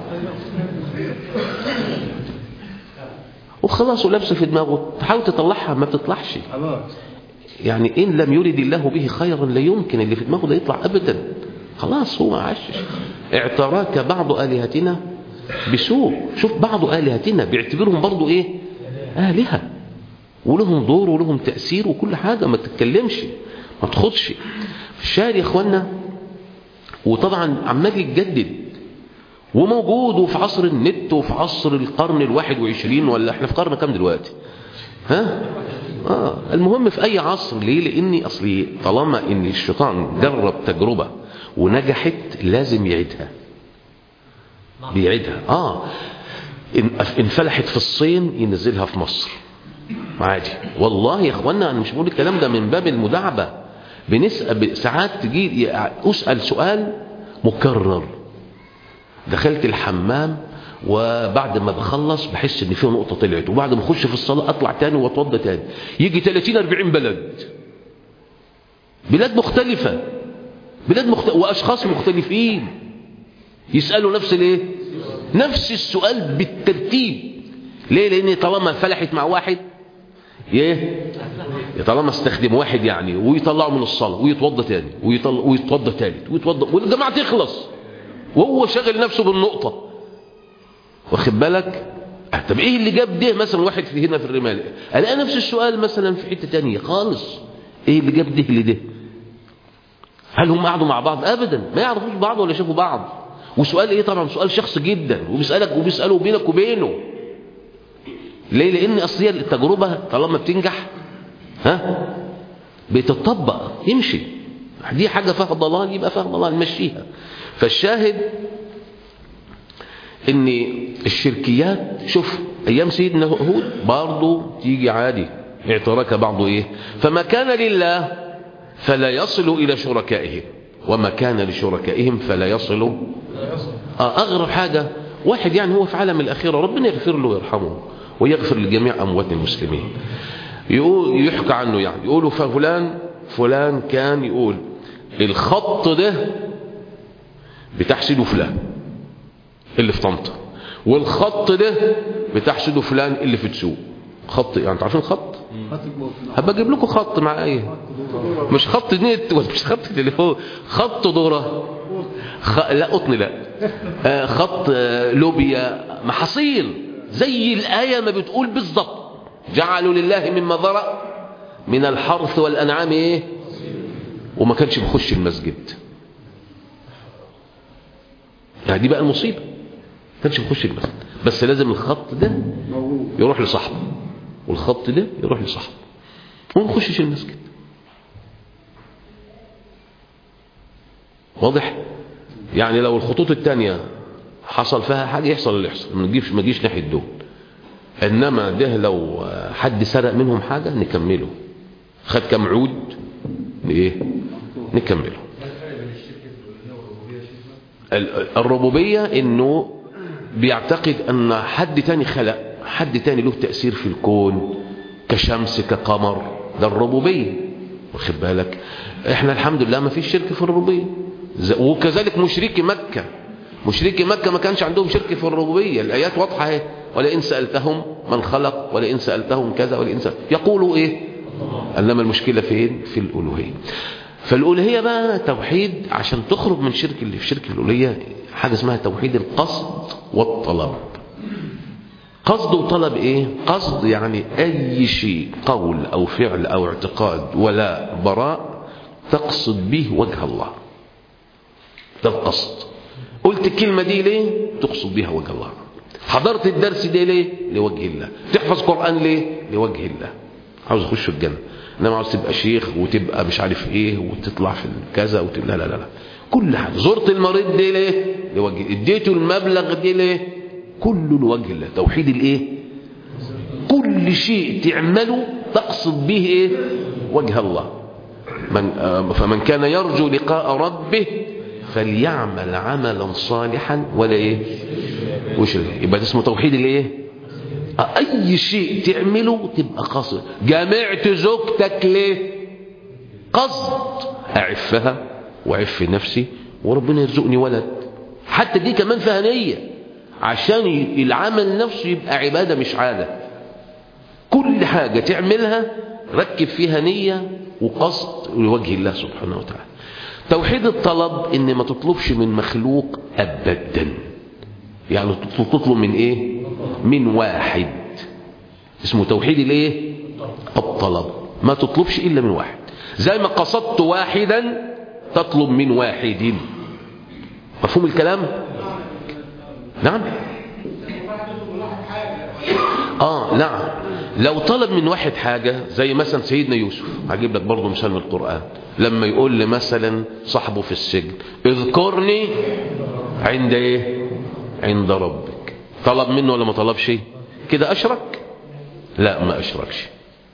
وخلاص ولابسه في دماغه تحاول تطلعها ما بتطلعش يعني ان لم يرد الله به خيرا لا يمكن اللي في دماغه ده يطلع ابدا خلاص هو عاش اعتراك بعض الهتنا بسوء شوف بعض الهتنا بيعتبرهم برضو ايه الهه ولهم دور ولهم تاثير وكل حاجه ما تتكلمش ما تخدش الشاهد يا اخوانا وطبعا عمال يتجدد وموجود وفي عصر النت وفي عصر القرن الواحد وعشرين ولا احنا في قرن كام دلوقتي ها آه المهم في اي عصر ليه لاني اصلي طالما ان الشيطان جرب تجربة ونجحت لازم يعيدها بيعيدها اه ان إن فلحت في الصين ينزلها في مصر عادي والله يا اخوانا انا مش بقول الكلام ده من باب المداعبه بنسأل ساعات تجي اسال سؤال مكرر دخلت الحمام وبعد ما بخلص بحس ان فيه نقطه طلعت وبعد ما اخش في الصلاه اطلع تاني واتوضى تاني يجي 30 40 بلد بلاد مختلفه بلاد مختلفة واشخاص مختلفين يسالوا نفس الايه نفس السؤال بالترتيب ليه لان طالما فلحت مع واحد ايه طالما استخدم واحد يعني ويطلعه من الصلاه ويتوضى تاني ويطلع ويتوضى تالت ويتوضى والجماعه تخلص وهو شاغل نفسه بالنقطه واخد بالك طب ايه اللي جاب ده مثلا واحد في هنا في الرمال الاقي نفس السؤال مثلا في حته تانية خالص ايه اللي جاب ده لده هل هم قعدوا مع بعض ابدا ما يعرفوش بعض ولا شافوا بعض وسؤال ايه طبعا سؤال شخصي جدا وبيسالك وبيساله بينك وبينه ليه لان اصل التجربه طالما بتنجح ها بتطبق يمشي دي حاجه فيها ضلال يبقى فيها ضلال نمشيها فالشاهد ان الشركيات شوف ايام سيدنا هود برضه تيجي عادي اعتراك بعضه ايه فما كان لله فلا يصل الى شركائهم وما كان لشركائهم فلا يصل آه اغرب حاجه واحد يعني هو في عالم الاخره ربنا يغفر له ويرحمه ويغفر لجميع اموات المسلمين يقول يحكى عنه يعني يقولوا فلان فلان كان يقول الخط ده بتحسده فلان اللي في طنطا والخط ده بتحسده فلان اللي في تسوق خط يعني عارفين الخط هبقى اجيب لكم خط معايا مش خط نت ولا مش خط تليفون خط ذره خ... لا قطن لا آه خط آه لوبيا محاصيل زي الآية ما بتقول بالظبط جعلوا لله مما ذرأ من الحرث والأنعام إيه وما كانش بيخش المسجد يعني دي بقى المصيبة ما كانش بيخش المسجد بس لازم الخط ده يروح لصاحبه والخط ده يروح لصاحبه وما يخشش المسجد واضح يعني لو الخطوط التانية حصل فيها حاجة يحصل اللي يحصل ما تجيش ما تجيش ناحية دول انما ده لو حد سرق منهم حاجة نكمله خد كم عود ايه نكمله الربوبية انه بيعتقد ان حد تاني خلق حد تاني له تأثير في الكون كشمس كقمر ده الربوبية واخد بالك احنا الحمد لله ما فيش شرك في الربوبية وكذلك مشركي مكة مشركي مكة ما كانش عندهم شرك في الربوبية الآيات واضحة اهي ولئن سألتهم من خلق ولئن سألتهم كذا ولئن سألتهم يقولوا ايه انما المشكلة فين في الألوهية فالألوهية بقى توحيد عشان تخرج من شرك اللي في شرك الألوهية حاجة اسمها توحيد القصد والطلب قصد وطلب ايه قصد يعني اي شيء قول او فعل او اعتقاد ولا براء تقصد به وجه الله ده القصد قلت الكلمة دي ليه تقصد بها وجه الله حضرت الدرس ده ليه لوجه الله تحفظ قرآن ليه لوجه الله عاوز اخش الجنة انما عاوز تبقى شيخ وتبقى مش عارف ايه وتطلع في كذا وتبقى لا لا لا, لا. كل حاجة زرت المريض دي ليه لوجه اديته المبلغ دي ليه كله لوجه الله توحيد الايه كل شيء تعمله تقصد به ايه وجه الله من فمن كان يرجو لقاء ربه فليعمل عملا صالحا ولا ايه وش يبقى ده اسمه توحيد الايه اي شيء تعمله تبقى قصد جامعت زوجتك ليه قصد اعفها واعف نفسي وربنا يرزقني ولد حتى دي كمان فيها نيه عشان العمل نفسه يبقى عبادة مش عادة كل حاجة تعملها ركب فيها نية وقصد لوجه الله سبحانه وتعالى توحيد الطلب ان ما تطلبش من مخلوق ابدا يعني تطلب من ايه من واحد اسمه توحيد الايه الطلب ما تطلبش الا من واحد زي ما قصدت واحدا تطلب من واحد مفهوم الكلام نعم اه نعم لو طلب من واحد حاجة زي مثلا سيدنا يوسف هجيب لك برضه مثال من القرآن لما يقول لي مثلا صاحبه في السجن اذكرني عند ايه عند ربك طلب منه ولا ما طلبش كده اشرك لا ما اشركش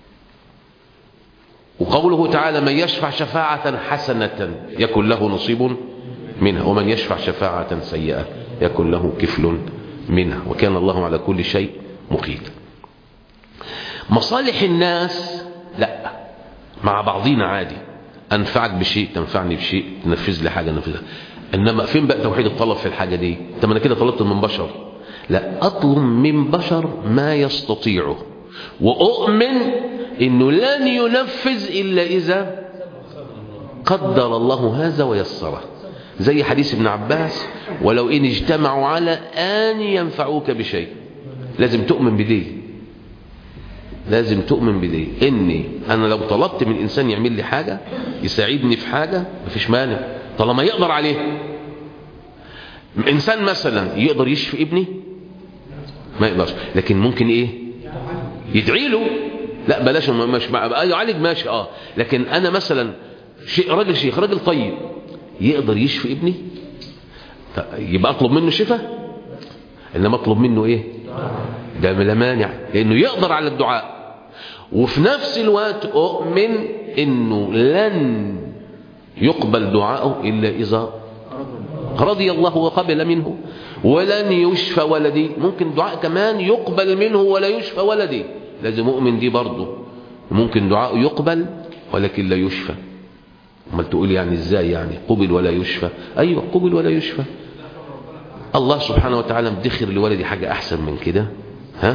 وقوله تعالى من يشفع شفاعة حسنة يكن له نصيب منها ومن يشفع شفاعة سيئة يكن له كفل منها وكان الله على كل شيء مقيتا مصالح الناس لا مع بعضينا عادي أنفعك بشيء تنفعني بشيء تنفذ لي حاجة ننفذها إنما فين بقى توحيد الطلب في الحاجة دي طب أنا كده طلبت من بشر لا أطلب من بشر ما يستطيعه وأؤمن إنه لن ينفذ إلا إذا قدر الله هذا ويسره زي حديث ابن عباس ولو إن اجتمعوا على أن ينفعوك بشيء لازم تؤمن بدي لازم تؤمن بدي إني أنا لو طلبت من إنسان يعمل لي حاجة يساعدني في حاجة مفيش مانع طالما يقدر عليه إنسان مثلا يقدر يشفي ابني ما يقدرش لكن ممكن إيه يدعي له لا بلاش مش يعالج ماشي اه لكن انا مثلا شيء راجل شيخ راجل طيب يقدر يشفي ابني يبقى اطلب منه شفاء انما اطلب منه ايه ده لا مانع لانه يقدر على الدعاء وفي نفس الوقت اؤمن انه لن يقبل دعاءه الا اذا رضي الله وقبل منه ولن يشفى ولدي ممكن دعاء كمان يقبل منه ولا يشفى ولدي لازم اؤمن دي برضه ممكن دعاء يقبل ولكن لا يشفى امال تقول يعني ازاي يعني قبل ولا يشفى ايوه قبل ولا يشفى الله سبحانه وتعالى مدخر لولدي حاجة احسن من كده ها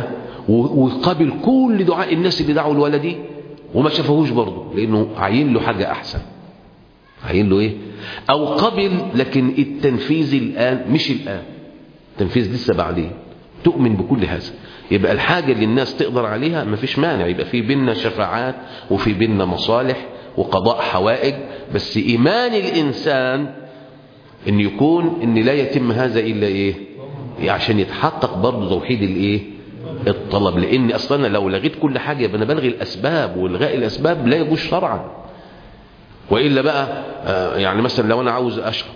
وقابل كل دعاء الناس اللي دعوا الولدي وما شافهوش برضه لانه عاين له حاجه احسن عاين له ايه او قبل لكن التنفيذ الان مش الان التنفيذ لسه بعدين تؤمن بكل هذا يبقى الحاجة اللي الناس تقدر عليها ما فيش مانع يبقى في بيننا شفاعات وفي بيننا مصالح وقضاء حوائج بس إيمان الإنسان أن يكون أن لا يتم هذا إلا إيه عشان يتحقق برضه توحيد الإيه الطلب لأن أصلا لو لغيت كل حاجة يبقى أنا بلغي الأسباب والغاء الأسباب لا يجوز شرعا وإلا بقى يعني مثلا لو أنا عاوز أشرب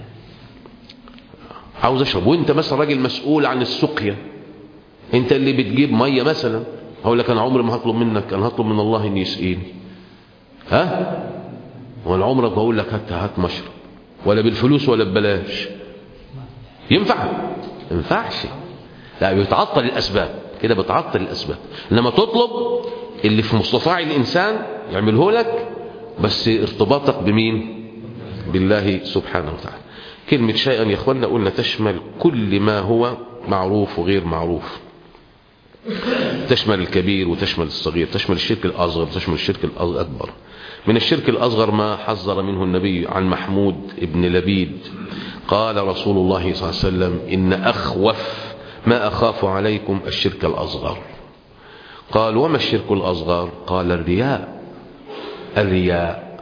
عاوز أشرب وأنت مثلا راجل مسؤول عن السقيا أنت اللي بتجيب مية مثلا هقول لك أنا عمري ما هطلب منك أنا هطلب من الله أن يسقيني ها ولا عمرك بقول لك هات هات مشرب ولا بالفلوس ولا ببلاش ينفع ينفعش لا بيتعطل الأسباب كده بتعطل الأسباب لما تطلب اللي في مستطاع الإنسان يعمله لك بس ارتباطك بمين بالله سبحانه وتعالى كلمة شيئا يا اخوانا قلنا تشمل كل ما هو معروف وغير معروف تشمل الكبير وتشمل الصغير تشمل الشرك الأصغر وتشمل الشرك الأكبر من الشرك الأصغر ما حذر منه النبي عن محمود ابن لبيد قال رسول الله صلى الله عليه وسلم إن أخوف ما أخاف عليكم الشرك الأصغر قال وما الشرك الأصغر قال الرياء الرياء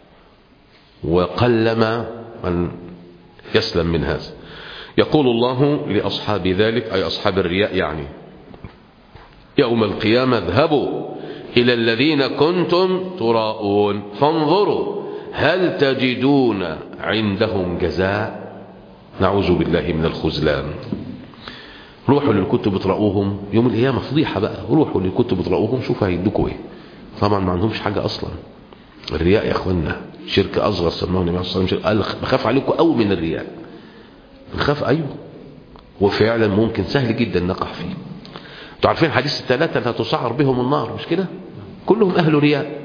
وقلما من يسلم من هذا يقول الله لأصحاب ذلك أي أصحاب الرياء يعني يوم القيامة اذهبوا إلى الذين كنتم تراءون فانظروا هل تجدون عندهم جزاء نعوذ بالله من الخذلان روحوا للكتب اقرأوهم يوم القيامة فضيحة بقى روحوا للكتب اقرأوهم شوفوا هيدوكوا ايه طبعا ما عندهمش حاجة أصلا الرياء يا اخوانا شرك أصغر سماه النبي صلى الله عليه وسلم قال بخاف عليكم قوي من الرياء بخاف أيوه وفعلا ممكن سهل جدا نقع فيه انتوا عارفين حديث الثلاثة لا تصعر بهم النار مش كده كلهم أهل رياء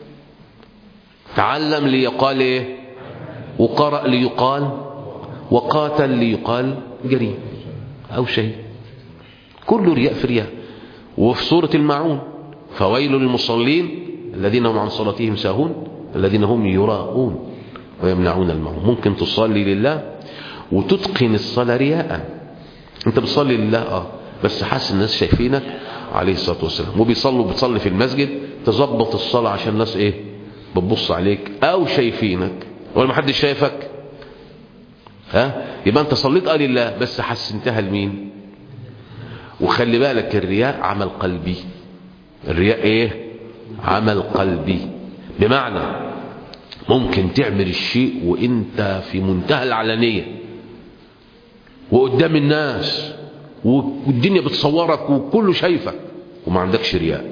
تعلم ليقال ايه وقرأ ليقال وقاتل ليقال جريم أو شيء كله رياء في رياء وفي سورة المعون فويل للمصلين الذين هم عن صلاتهم ساهون الذين هم يراءون ويمنعون المعون ممكن تصلي لله وتتقن الصلاة رياء انت بتصلي لله اه بس حاسس الناس شايفينك عليه الصلاة والسلام وبيصلوا بتصلي في المسجد تظبط الصلاة عشان الناس ايه بتبص عليك او شايفينك ولا ما حدش شايفك ها يبقى انت صليت اه لله بس حسنتها لمين وخلي بالك الرياء عمل قلبي الرياء ايه عمل قلبي بمعنى ممكن تعمل الشيء وانت في منتهى العلانية وقدام الناس والدنيا بتصورك وكله شايفك وما عندكش رياء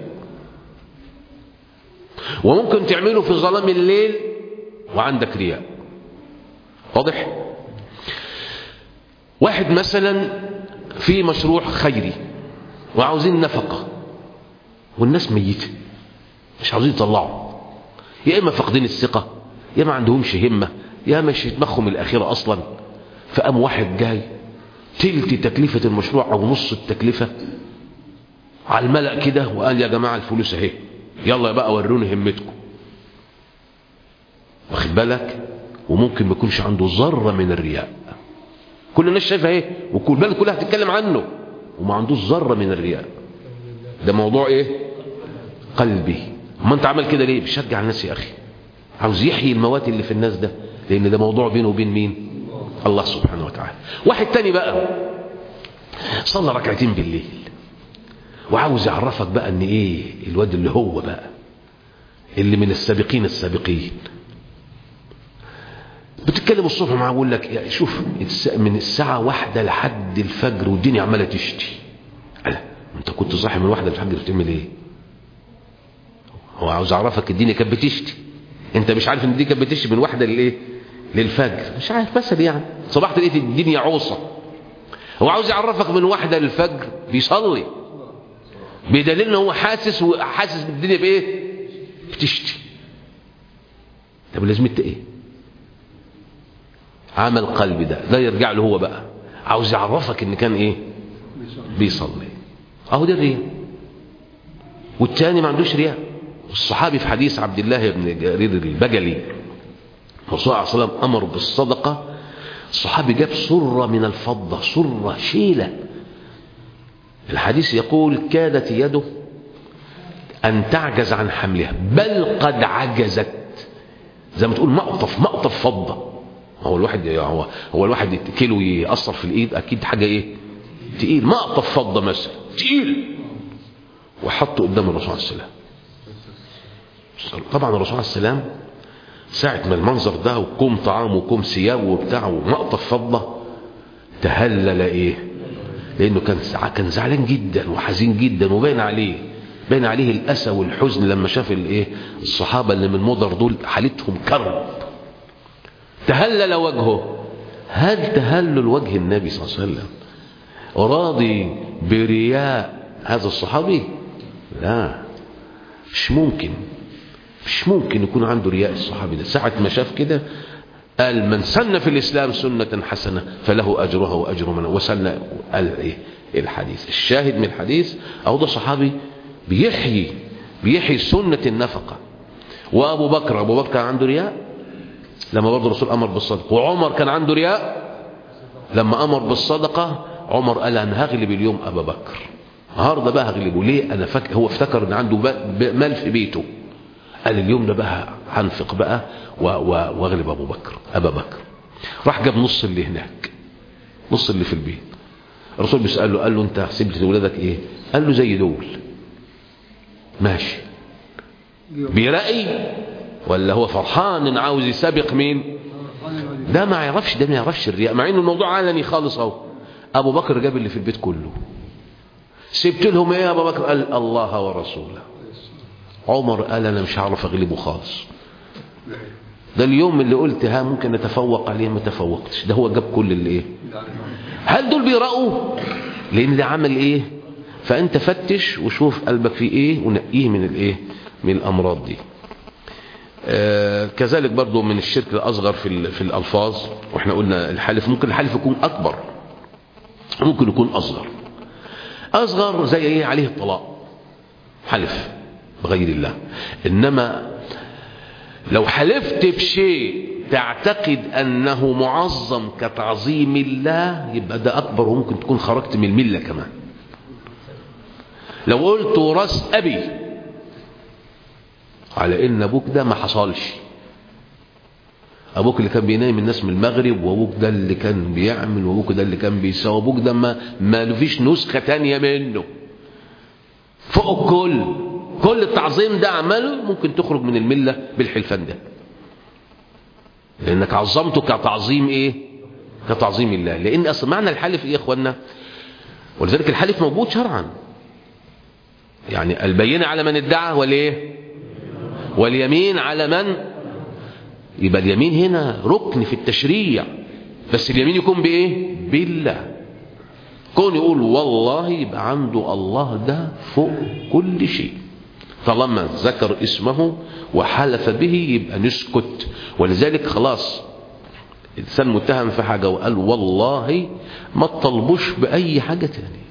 وممكن تعمله في ظلام الليل وعندك رياء واضح واحد مثلا في مشروع خيري وعاوزين نفقة والناس ميتة مش عاوزين يطلعوا يا إما فاقدين الثقة يا ما عندهمش همة يا مش دماغهم الأخيرة أصلا فقام واحد جاي تلت تكلفة المشروع أو نص التكلفة على الملأ كده وقال يا جماعة الفلوس اهي يلا بقى وروني همتكم واخد بالك وممكن ما يكونش عنده ذرة من الرياء كل الناس شايفه ايه وكل بالك كلها هتتكلم عنه وما عندوش ذرة من الرياء ده موضوع ايه قلبي ما انت عمل كده ليه بيشجع الناس يا اخي عاوز يحيي الموات اللي في الناس ده لان ده موضوع بينه وبين مين الله سبحانه وتعالى واحد تاني بقى صلى ركعتين بالليل وعاوز يعرفك بقى ان ايه الواد اللي هو بقى اللي من السابقين السابقين بتتكلم الصبح معاه بقول لك يا شوف من الساعة واحدة لحد الفجر والدنيا عمالة تشتي ألا انت كنت صاحي من واحدة الفجر بتعمل ايه هو عاوز اعرفك الدنيا كانت بتشتي انت مش عارف ان دي كانت بتشتي من واحدة للايه للفجر مش عارف مثلا يعني صبحت لقيت الدنيا عوصة هو عاوز يعرفك من واحدة للفجر بيصلي بدليل ان هو حاسس وحاسس بالدنيا بايه بتشتي طب لازمتها ايه عمل قلبي ده ده يرجع له هو بقى عاوز يعرفك ان كان ايه بيصلي اهو ده الرياء والتاني ما عندوش رياء الصحابي في حديث عبد الله بن جرير البجلي الرسول عليه الصلاة والسلام أمر بالصدقة الصحابي جاب سرة من الفضة سرة شيلة الحديث يقول كادت يده أن تعجز عن حملها بل قد عجزت زي ما تقول مقطف مقطف فضة هو الواحد هو, هو الواحد كيلو يأثر في الإيد أكيد حاجة إيه تقيل مقطف فضة مثلا تقيل وحطه قدام الرسول عليه السلام طبعا الرسول عليه السلام ساعة ما المنظر ده وكوم طعام وكوم ثياب وبتاع ومقطف فضة تهلل ايه لانه كان كان زعلان جدا وحزين جدا وباين عليه باين عليه الاسى والحزن لما شاف الايه الصحابه اللي من مضر دول حالتهم كرب تهلل وجهه هل تهلل وجه النبي صلى الله عليه وسلم راضي برياء هذا الصحابي لا مش ممكن مش ممكن يكون عنده رياء الصحابي ده ساعة ما شاف كده قال من سن في الإسلام سنة حسنة فله أجرها وأجر من وسن قال إيه الحديث الشاهد من الحديث أو ده صحابي بيحيي بيحيي سنة النفقة وأبو بكر أبو بكر كان عنده رياء لما برضه الرسول أمر بالصدقة وعمر كان عنده رياء لما أمر بالصدقة عمر قال أنا هغلب اليوم أبا بكر النهارده بقى هغلبه ليه أنا فاكر هو افتكر إن عنده مال في بيته قال اليوم ده بقى هنفق بقى واغلب ابو بكر ابا بكر راح جاب نص اللي هناك نص اللي في البيت الرسول بيسأله قال له انت سبت لولادك ايه قال له زي دول ماشي بيرأي ولا هو فرحان ان عاوز يسابق مين ده ما يعرفش ده ما يعرفش الرياء مع انه الموضوع علني خالص اهو ابو بكر جاب اللي في البيت كله سبت لهم ايه يا ابو بكر قال الله ورسوله عمر قال انا مش هعرف اغلبه خالص ده اليوم اللي قلت ها ممكن نتفوق عليه ما تفوقتش ده هو جاب كل اللي ايه هل دول بيرأوا لان ده عمل ايه فانت فتش وشوف قلبك فيه ايه ونقيه من الايه من الامراض دي آه كذلك برضو من الشرك الاصغر في في الالفاظ واحنا قلنا الحلف ممكن الحلف يكون اكبر ممكن يكون اصغر اصغر زي ايه عليه الطلاق حلف بغير الله إنما لو حلفت بشيء تعتقد أنه معظم كتعظيم الله يبقى ده أكبر وممكن تكون خرجت من الملة كمان لو قلت راس أبي على إن أبوك ده ما حصلش أبوك اللي كان بينام الناس من المغرب وأبوك ده اللي كان بيعمل وأبوك ده اللي كان بيساوي أبوك ده ما, ما فيش نسخة تانية منه فوق الكل كل التعظيم ده عمله ممكن تخرج من الملة بالحلفان ده لأنك عظمته كتعظيم إيه كتعظيم الله لأن أصل معنى الحلف إيه يا إخوانا ولذلك الحلف موجود شرعا يعني البينة على من ادعى والإيه واليمين على من يبقى اليمين هنا ركن في التشريع بس اليمين يكون بإيه بالله كون يقول والله يبقى عنده الله ده فوق كل شيء طالما ذكر اسمه وحلف به يبقى نسكت ولذلك خلاص الإنسان متهم في حاجة وقال والله ما تطلبوش بأي حاجة تاني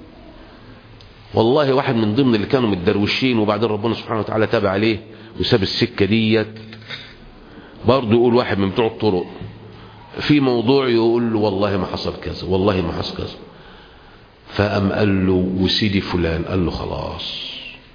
والله واحد من ضمن اللي كانوا متدروشين وبعدين ربنا سبحانه وتعالى تابع عليه وساب السكة ديت برضه يقول واحد من بتوع الطرق في موضوع يقول له والله ما حصل كذا والله ما حصل كذا فقام قال له وسيدي فلان قال له خلاص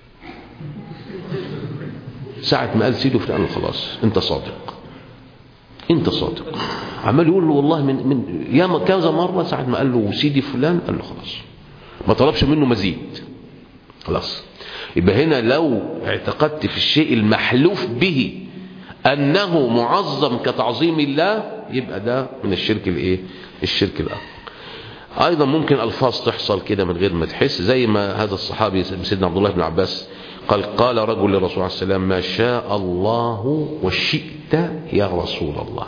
ساعة ما قال سيدي فلان قال له خلاص انت صادق انت صادق عمال يقول له والله من من ياما كذا مرة ساعة ما قال له سيدي فلان قال له خلاص ما طلبش منه مزيد خلاص يبقى هنا لو اعتقدت في الشيء المحلوف به أنه معظم كتعظيم الله يبقى ده من الشرك الايه الشرك الأكبر أيضا ممكن ألفاظ تحصل كده من غير ما تحس زي ما هذا الصحابي سيدنا عبد الله بن عباس قال قال رجل للرسول عليه السلام ما شاء الله وشئت يا رسول الله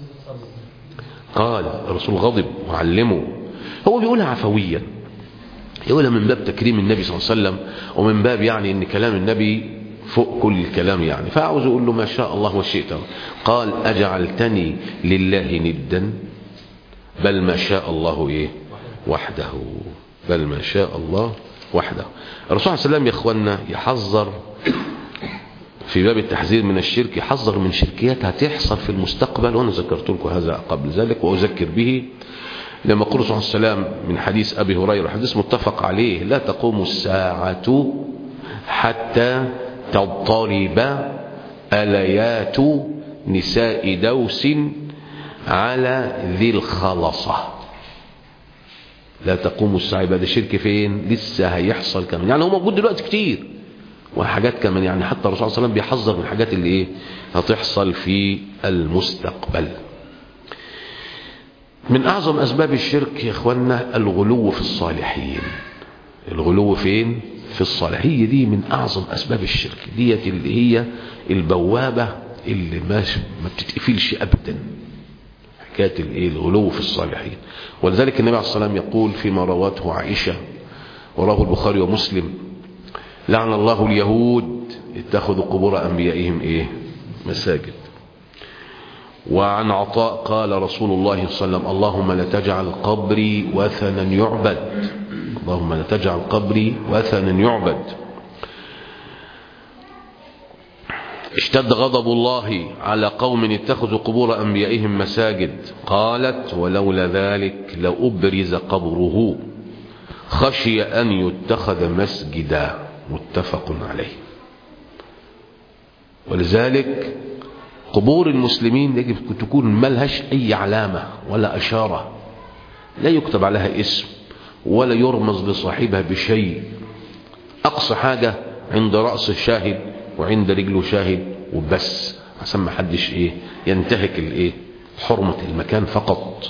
قال الرسول غضب وعلمه هو بيقولها عفويا يقولها من باب تكريم النبي صلى الله عليه وسلم ومن باب يعني ان كلام النبي فوق كل الكلام يعني فعاوز اقول له ما شاء الله وشئت قال اجعلتني لله ندا بل ما شاء الله ايه وحده بل ما شاء الله وحده الرسول صلى الله عليه وسلم يا اخوانا يحذر في باب التحذير من الشرك يحذر من شركيات هتحصل في المستقبل وانا ذكرت لكم هذا قبل ذلك واذكر به لما قال الرسول صلى الله عليه وسلم من حديث ابي هريره حديث متفق عليه لا تقوم الساعه حتى تضطرب اليات نساء دوس على ذي الخلصه لا تقوم الساعه يبقى ده شرك فين لسه هيحصل كمان يعني هو موجود دلوقتي كتير وحاجات كمان يعني حتى الرسول صلى الله عليه وسلم بيحذر من الحاجات اللي ايه هتحصل في المستقبل من اعظم اسباب الشرك يا اخوانا الغلو في الصالحين الغلو فين في الصالحين هي دي من اعظم اسباب الشرك ديت اللي هي البوابه اللي ماشي ما بتتقفلش ابدا حكايه الايه الغلو في الصالحين ولذلك النبي عليه الصلاه والسلام يقول فيما رواته عائشه وراه البخاري ومسلم لعن الله اليهود اتخذوا قبور انبيائهم ايه مساجد وعن عطاء قال رسول الله صلى الله عليه وسلم اللهم لا تجعل قبري وثنا يعبد اللهم لا تجعل قبري وثنا يعبد اشتد غضب الله على قوم اتخذوا قبور أنبيائهم مساجد قالت ولولا ذلك لأبرز قبره خشي أن يتخذ مسجدا متفق عليه ولذلك قبور المسلمين يجب تكون ملهاش أي علامة ولا أشارة لا يكتب عليها اسم ولا يرمز بصاحبها بشيء أقصى حاجة عند رأس الشاهد وعند رجله شاهد وبس عشان ما حدش ايه ينتهك الايه حرمة المكان فقط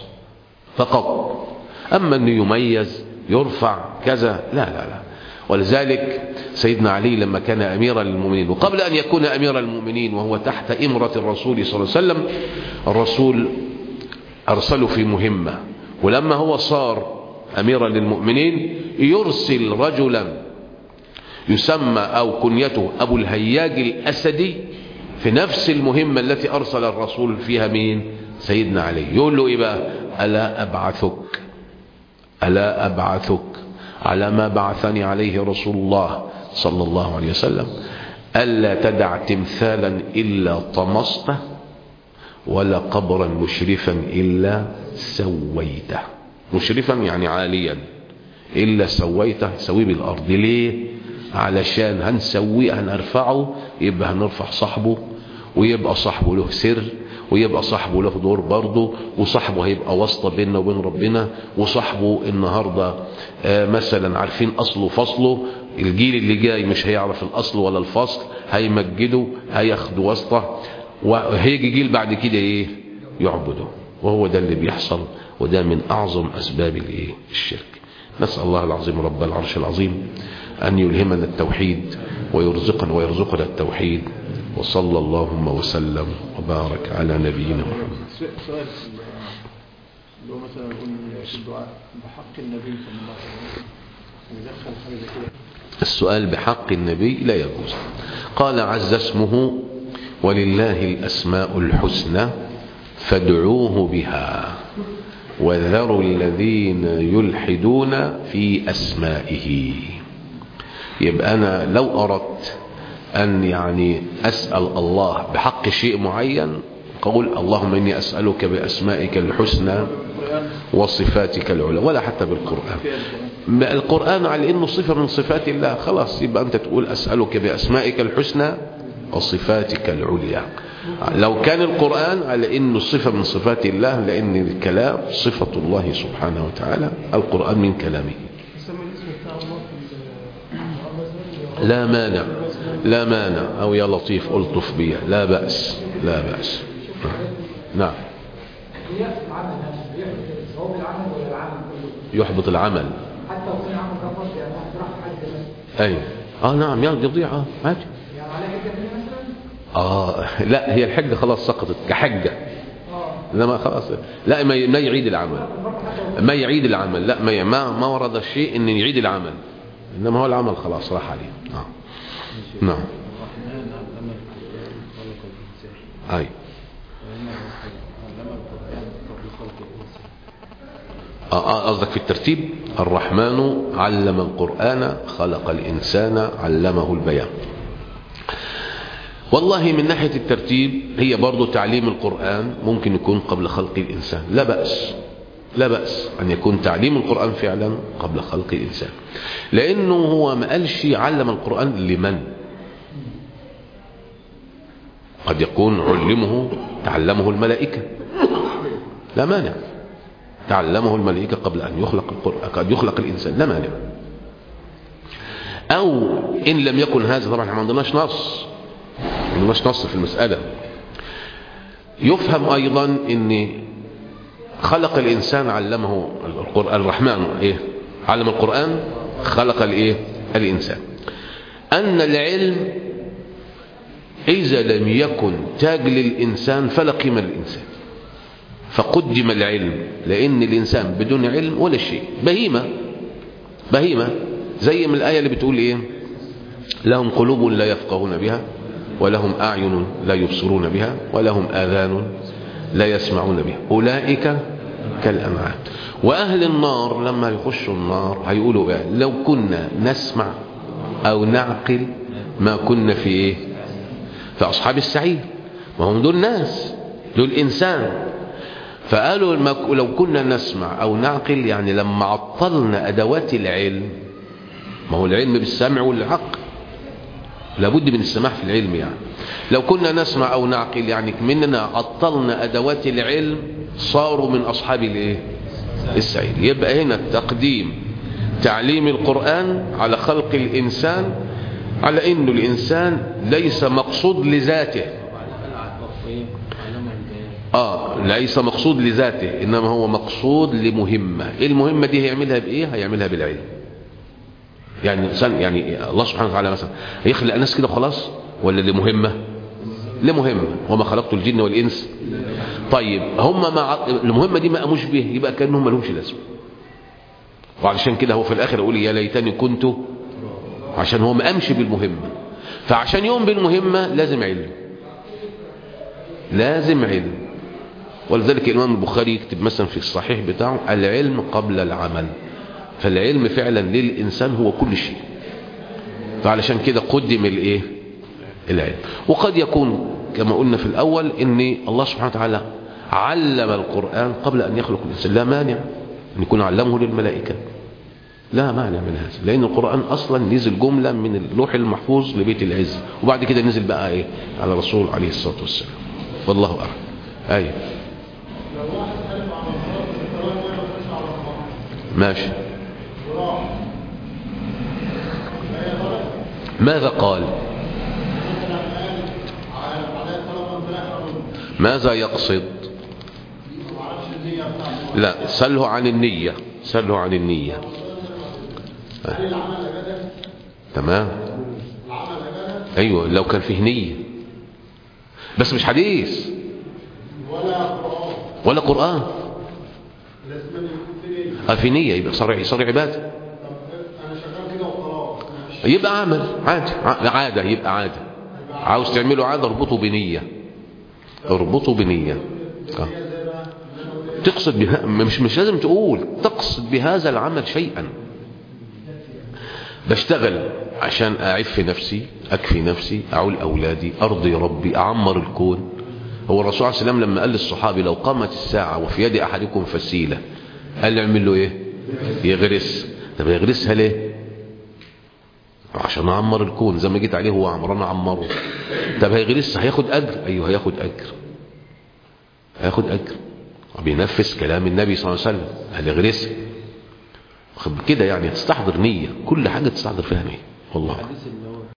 فقط اما انه يميز يرفع كذا لا لا لا ولذلك سيدنا علي لما كان اميرا للمؤمنين وقبل ان يكون اميرا للمؤمنين وهو تحت امرة الرسول صلى الله عليه وسلم الرسول ارسله في مهمة ولما هو صار اميرا للمؤمنين يرسل رجلا يسمى أو كنيته أبو الهياج الأسدي في نفس المهمة التي أرسل الرسول فيها مين سيدنا علي يقول له إيه بقى ألا أبعثك ألا أبعثك على ما بعثني عليه رسول الله صلى الله عليه وسلم ألا تدع تمثالا إلا طمسته ولا قبرا مشرفا إلا سويته مشرفا يعني عاليا إلا سويته سويه بالأرض ليه علشان هنسويه هنرفعه يبقى هنرفع صاحبه ويبقى صاحبه له سر ويبقى صاحبه له دور برضه وصاحبه هيبقى واسطه بيننا وبين ربنا وصاحبه النهارده آه مثلا عارفين اصله وفصله الجيل اللي جاي مش هيعرف الاصل ولا الفصل هيمجده هياخد واسطه وهيجي جيل بعد كده ايه يعبده وهو ده اللي بيحصل وده من اعظم اسباب الايه الشرك نسال الله العظيم رب العرش العظيم أن يلهمنا التوحيد ويرزقنا ويرزقنا التوحيد وصلى اللهم وسلم وبارك على نبينا محمد سؤال اللي هو مثلا يقول في الدعاء بحق النبي صلى الله عليه وسلم ويدخل حاجه زي كده السؤال بحق النبي لا يجوز قال عز اسمه ولله الأسماء الحسنى فادعوه بها وذروا الذين يلحدون في أسمائه يبقى أنا لو أردت أن يعني أسأل الله بحق شيء معين قول اللهم إني أسألك بأسمائك الحسنى وصفاتك العلى ولا حتى بالقرآن القرآن على إنه صفة من صفات الله خلاص يبقى أنت تقول أسألك بأسمائك الحسنى وصفاتك العليا لو كان القرآن على إنه صفة من صفات الله لأن الكلام صفة الله سبحانه وتعالى القرآن من كلامه لا مانع لا مانع أو يا لطيف ألطف بي لا بأس لا بأس نعم يحبط العمل حتى لو كان عمل ده فرض يعني واحد راح حج مثلا أي آه نعم يضيع آه عادي يعني عليه حجه فيه مثلا آه لا هي الحجة خلاص سقطت كحجة اه انما خلاص لا ما ما يعيد العمل ما يعيد العمل لا ما ما, ما ورد الشيء ان يعيد العمل انما هو العمل خلاص راح عليه نعم نعم الرحمن علم القرآن خلق الإنسان اي وإنه علم القرآن قبل خلق الإنسان آه، قصدك في الترتيب الرحمن علم القرآن خلق الإنسان علمه البيان والله من ناحية الترتيب هي برضو تعليم القرآن ممكن يكون قبل خلق الإنسان لا بأس لا بأس أن يكون تعليم القرآن فعلا قبل خلق الإنسان لأنه هو ما قالش علم القرآن لمن قد يكون علمه تعلمه الملائكة لا مانع تعلمه الملائكة قبل أن يخلق القرآن قد يخلق الإنسان لا مانع أو إن لم يكن هذا طبعا ما عندناش نص ما عندناش نص في المسألة يفهم أيضا أن خلق الإنسان علمه القرآن الرحمن إيه علم القرآن خلق الإيه الإنسان أن العلم إذا لم يكن تاج للإنسان فلا قيمة للإنسان فقدم العلم لأن الإنسان بدون علم ولا شيء بهيمة بهيمة زي من الآية اللي بتقول إيه لهم قلوب لا يفقهون بها ولهم أعين لا يبصرون بها ولهم آذان لا يسمعون بها أولئك كالأنعام وأهل النار لما يخشوا النار هيقولوا إيه لو كنا نسمع أو نعقل ما كنا في إيه في أصحاب السعير وهم دول ناس دول إنسان فقالوا لو كنا نسمع أو نعقل يعني لما عطلنا أدوات العلم ما هو العلم بالسمع والعقل لابد من السماع في العلم يعني لو كنا نسمع أو نعقل يعني مننا عطلنا أدوات العلم صاروا من أصحاب الايه السعير يبقى هنا تقديم تعليم القرآن على خلق الإنسان على إنه الإنسان ليس مقصود لذاته آه ليس مقصود لذاته إنما هو مقصود لمهمة المهمة دي هيعملها بإيه هيعملها بالعلم يعني إنسان يعني الله سبحانه وتعالى مثلا يخلق ناس كده خلاص ولا لمهمة لمهمة وما خلقت الجن والإنس طيب هم مع المهمة دي ما قاموش به يبقى كأنهم ما لهمش لازمه وعشان كده هو في الآخر يقول يا ليتني كنت عشان هو ما قامش بالمهمة فعشان يقوم بالمهمة لازم علم لازم علم ولذلك الإمام البخاري يكتب مثلا في الصحيح بتاعه العلم قبل العمل فالعلم فعلا للإنسان هو كل شيء فعلشان كده قدم الايه العلم وقد يكون كما قلنا في الأول ان الله سبحانه وتعالى علم القرآن قبل أن يخلق الإنسان لا مانع أن يكون علمه للملائكة لا مانع من هذا لأن القرآن أصلا نزل جملة من اللوح المحفوظ لبيت العز وبعد كده نزل بقى إيه على الرسول عليه الصلاة والسلام والله أعلم أيوه ماشي ماذا قال ماذا يقصد لا سله عن النية سله عن النية تمام ايوه لو كان فيه نية بس مش حديث ولا قرآن اه في نية يبقى صار صار عبادة يبقى عمل عادي عادة يبقى عادة عاوز تعمله عادة اربطه بنية اربطه بنية آه. تقصد بها مش مش لازم تقول تقصد بهذا العمل شيئا بشتغل عشان أعف نفسي أكفي نفسي أعول أولادي أرضي ربي أعمر الكون هو الرسول عليه السلام لما قال للصحابي لو قامت الساعة وفي يد أحدكم فسيلة قال له يعمل له إيه يغرس طب يغرسها ليه عشان أعمر الكون زي ما جيت عليه هو عمران أعمره طب هيغرسها هياخد أجر أيوه هياخد أجر هياخد أجر بينفذ كلام النبي صلى الله عليه وسلم قال يغرسها كده يعني تستحضر نية كل حاجة تستحضر فيها نية والله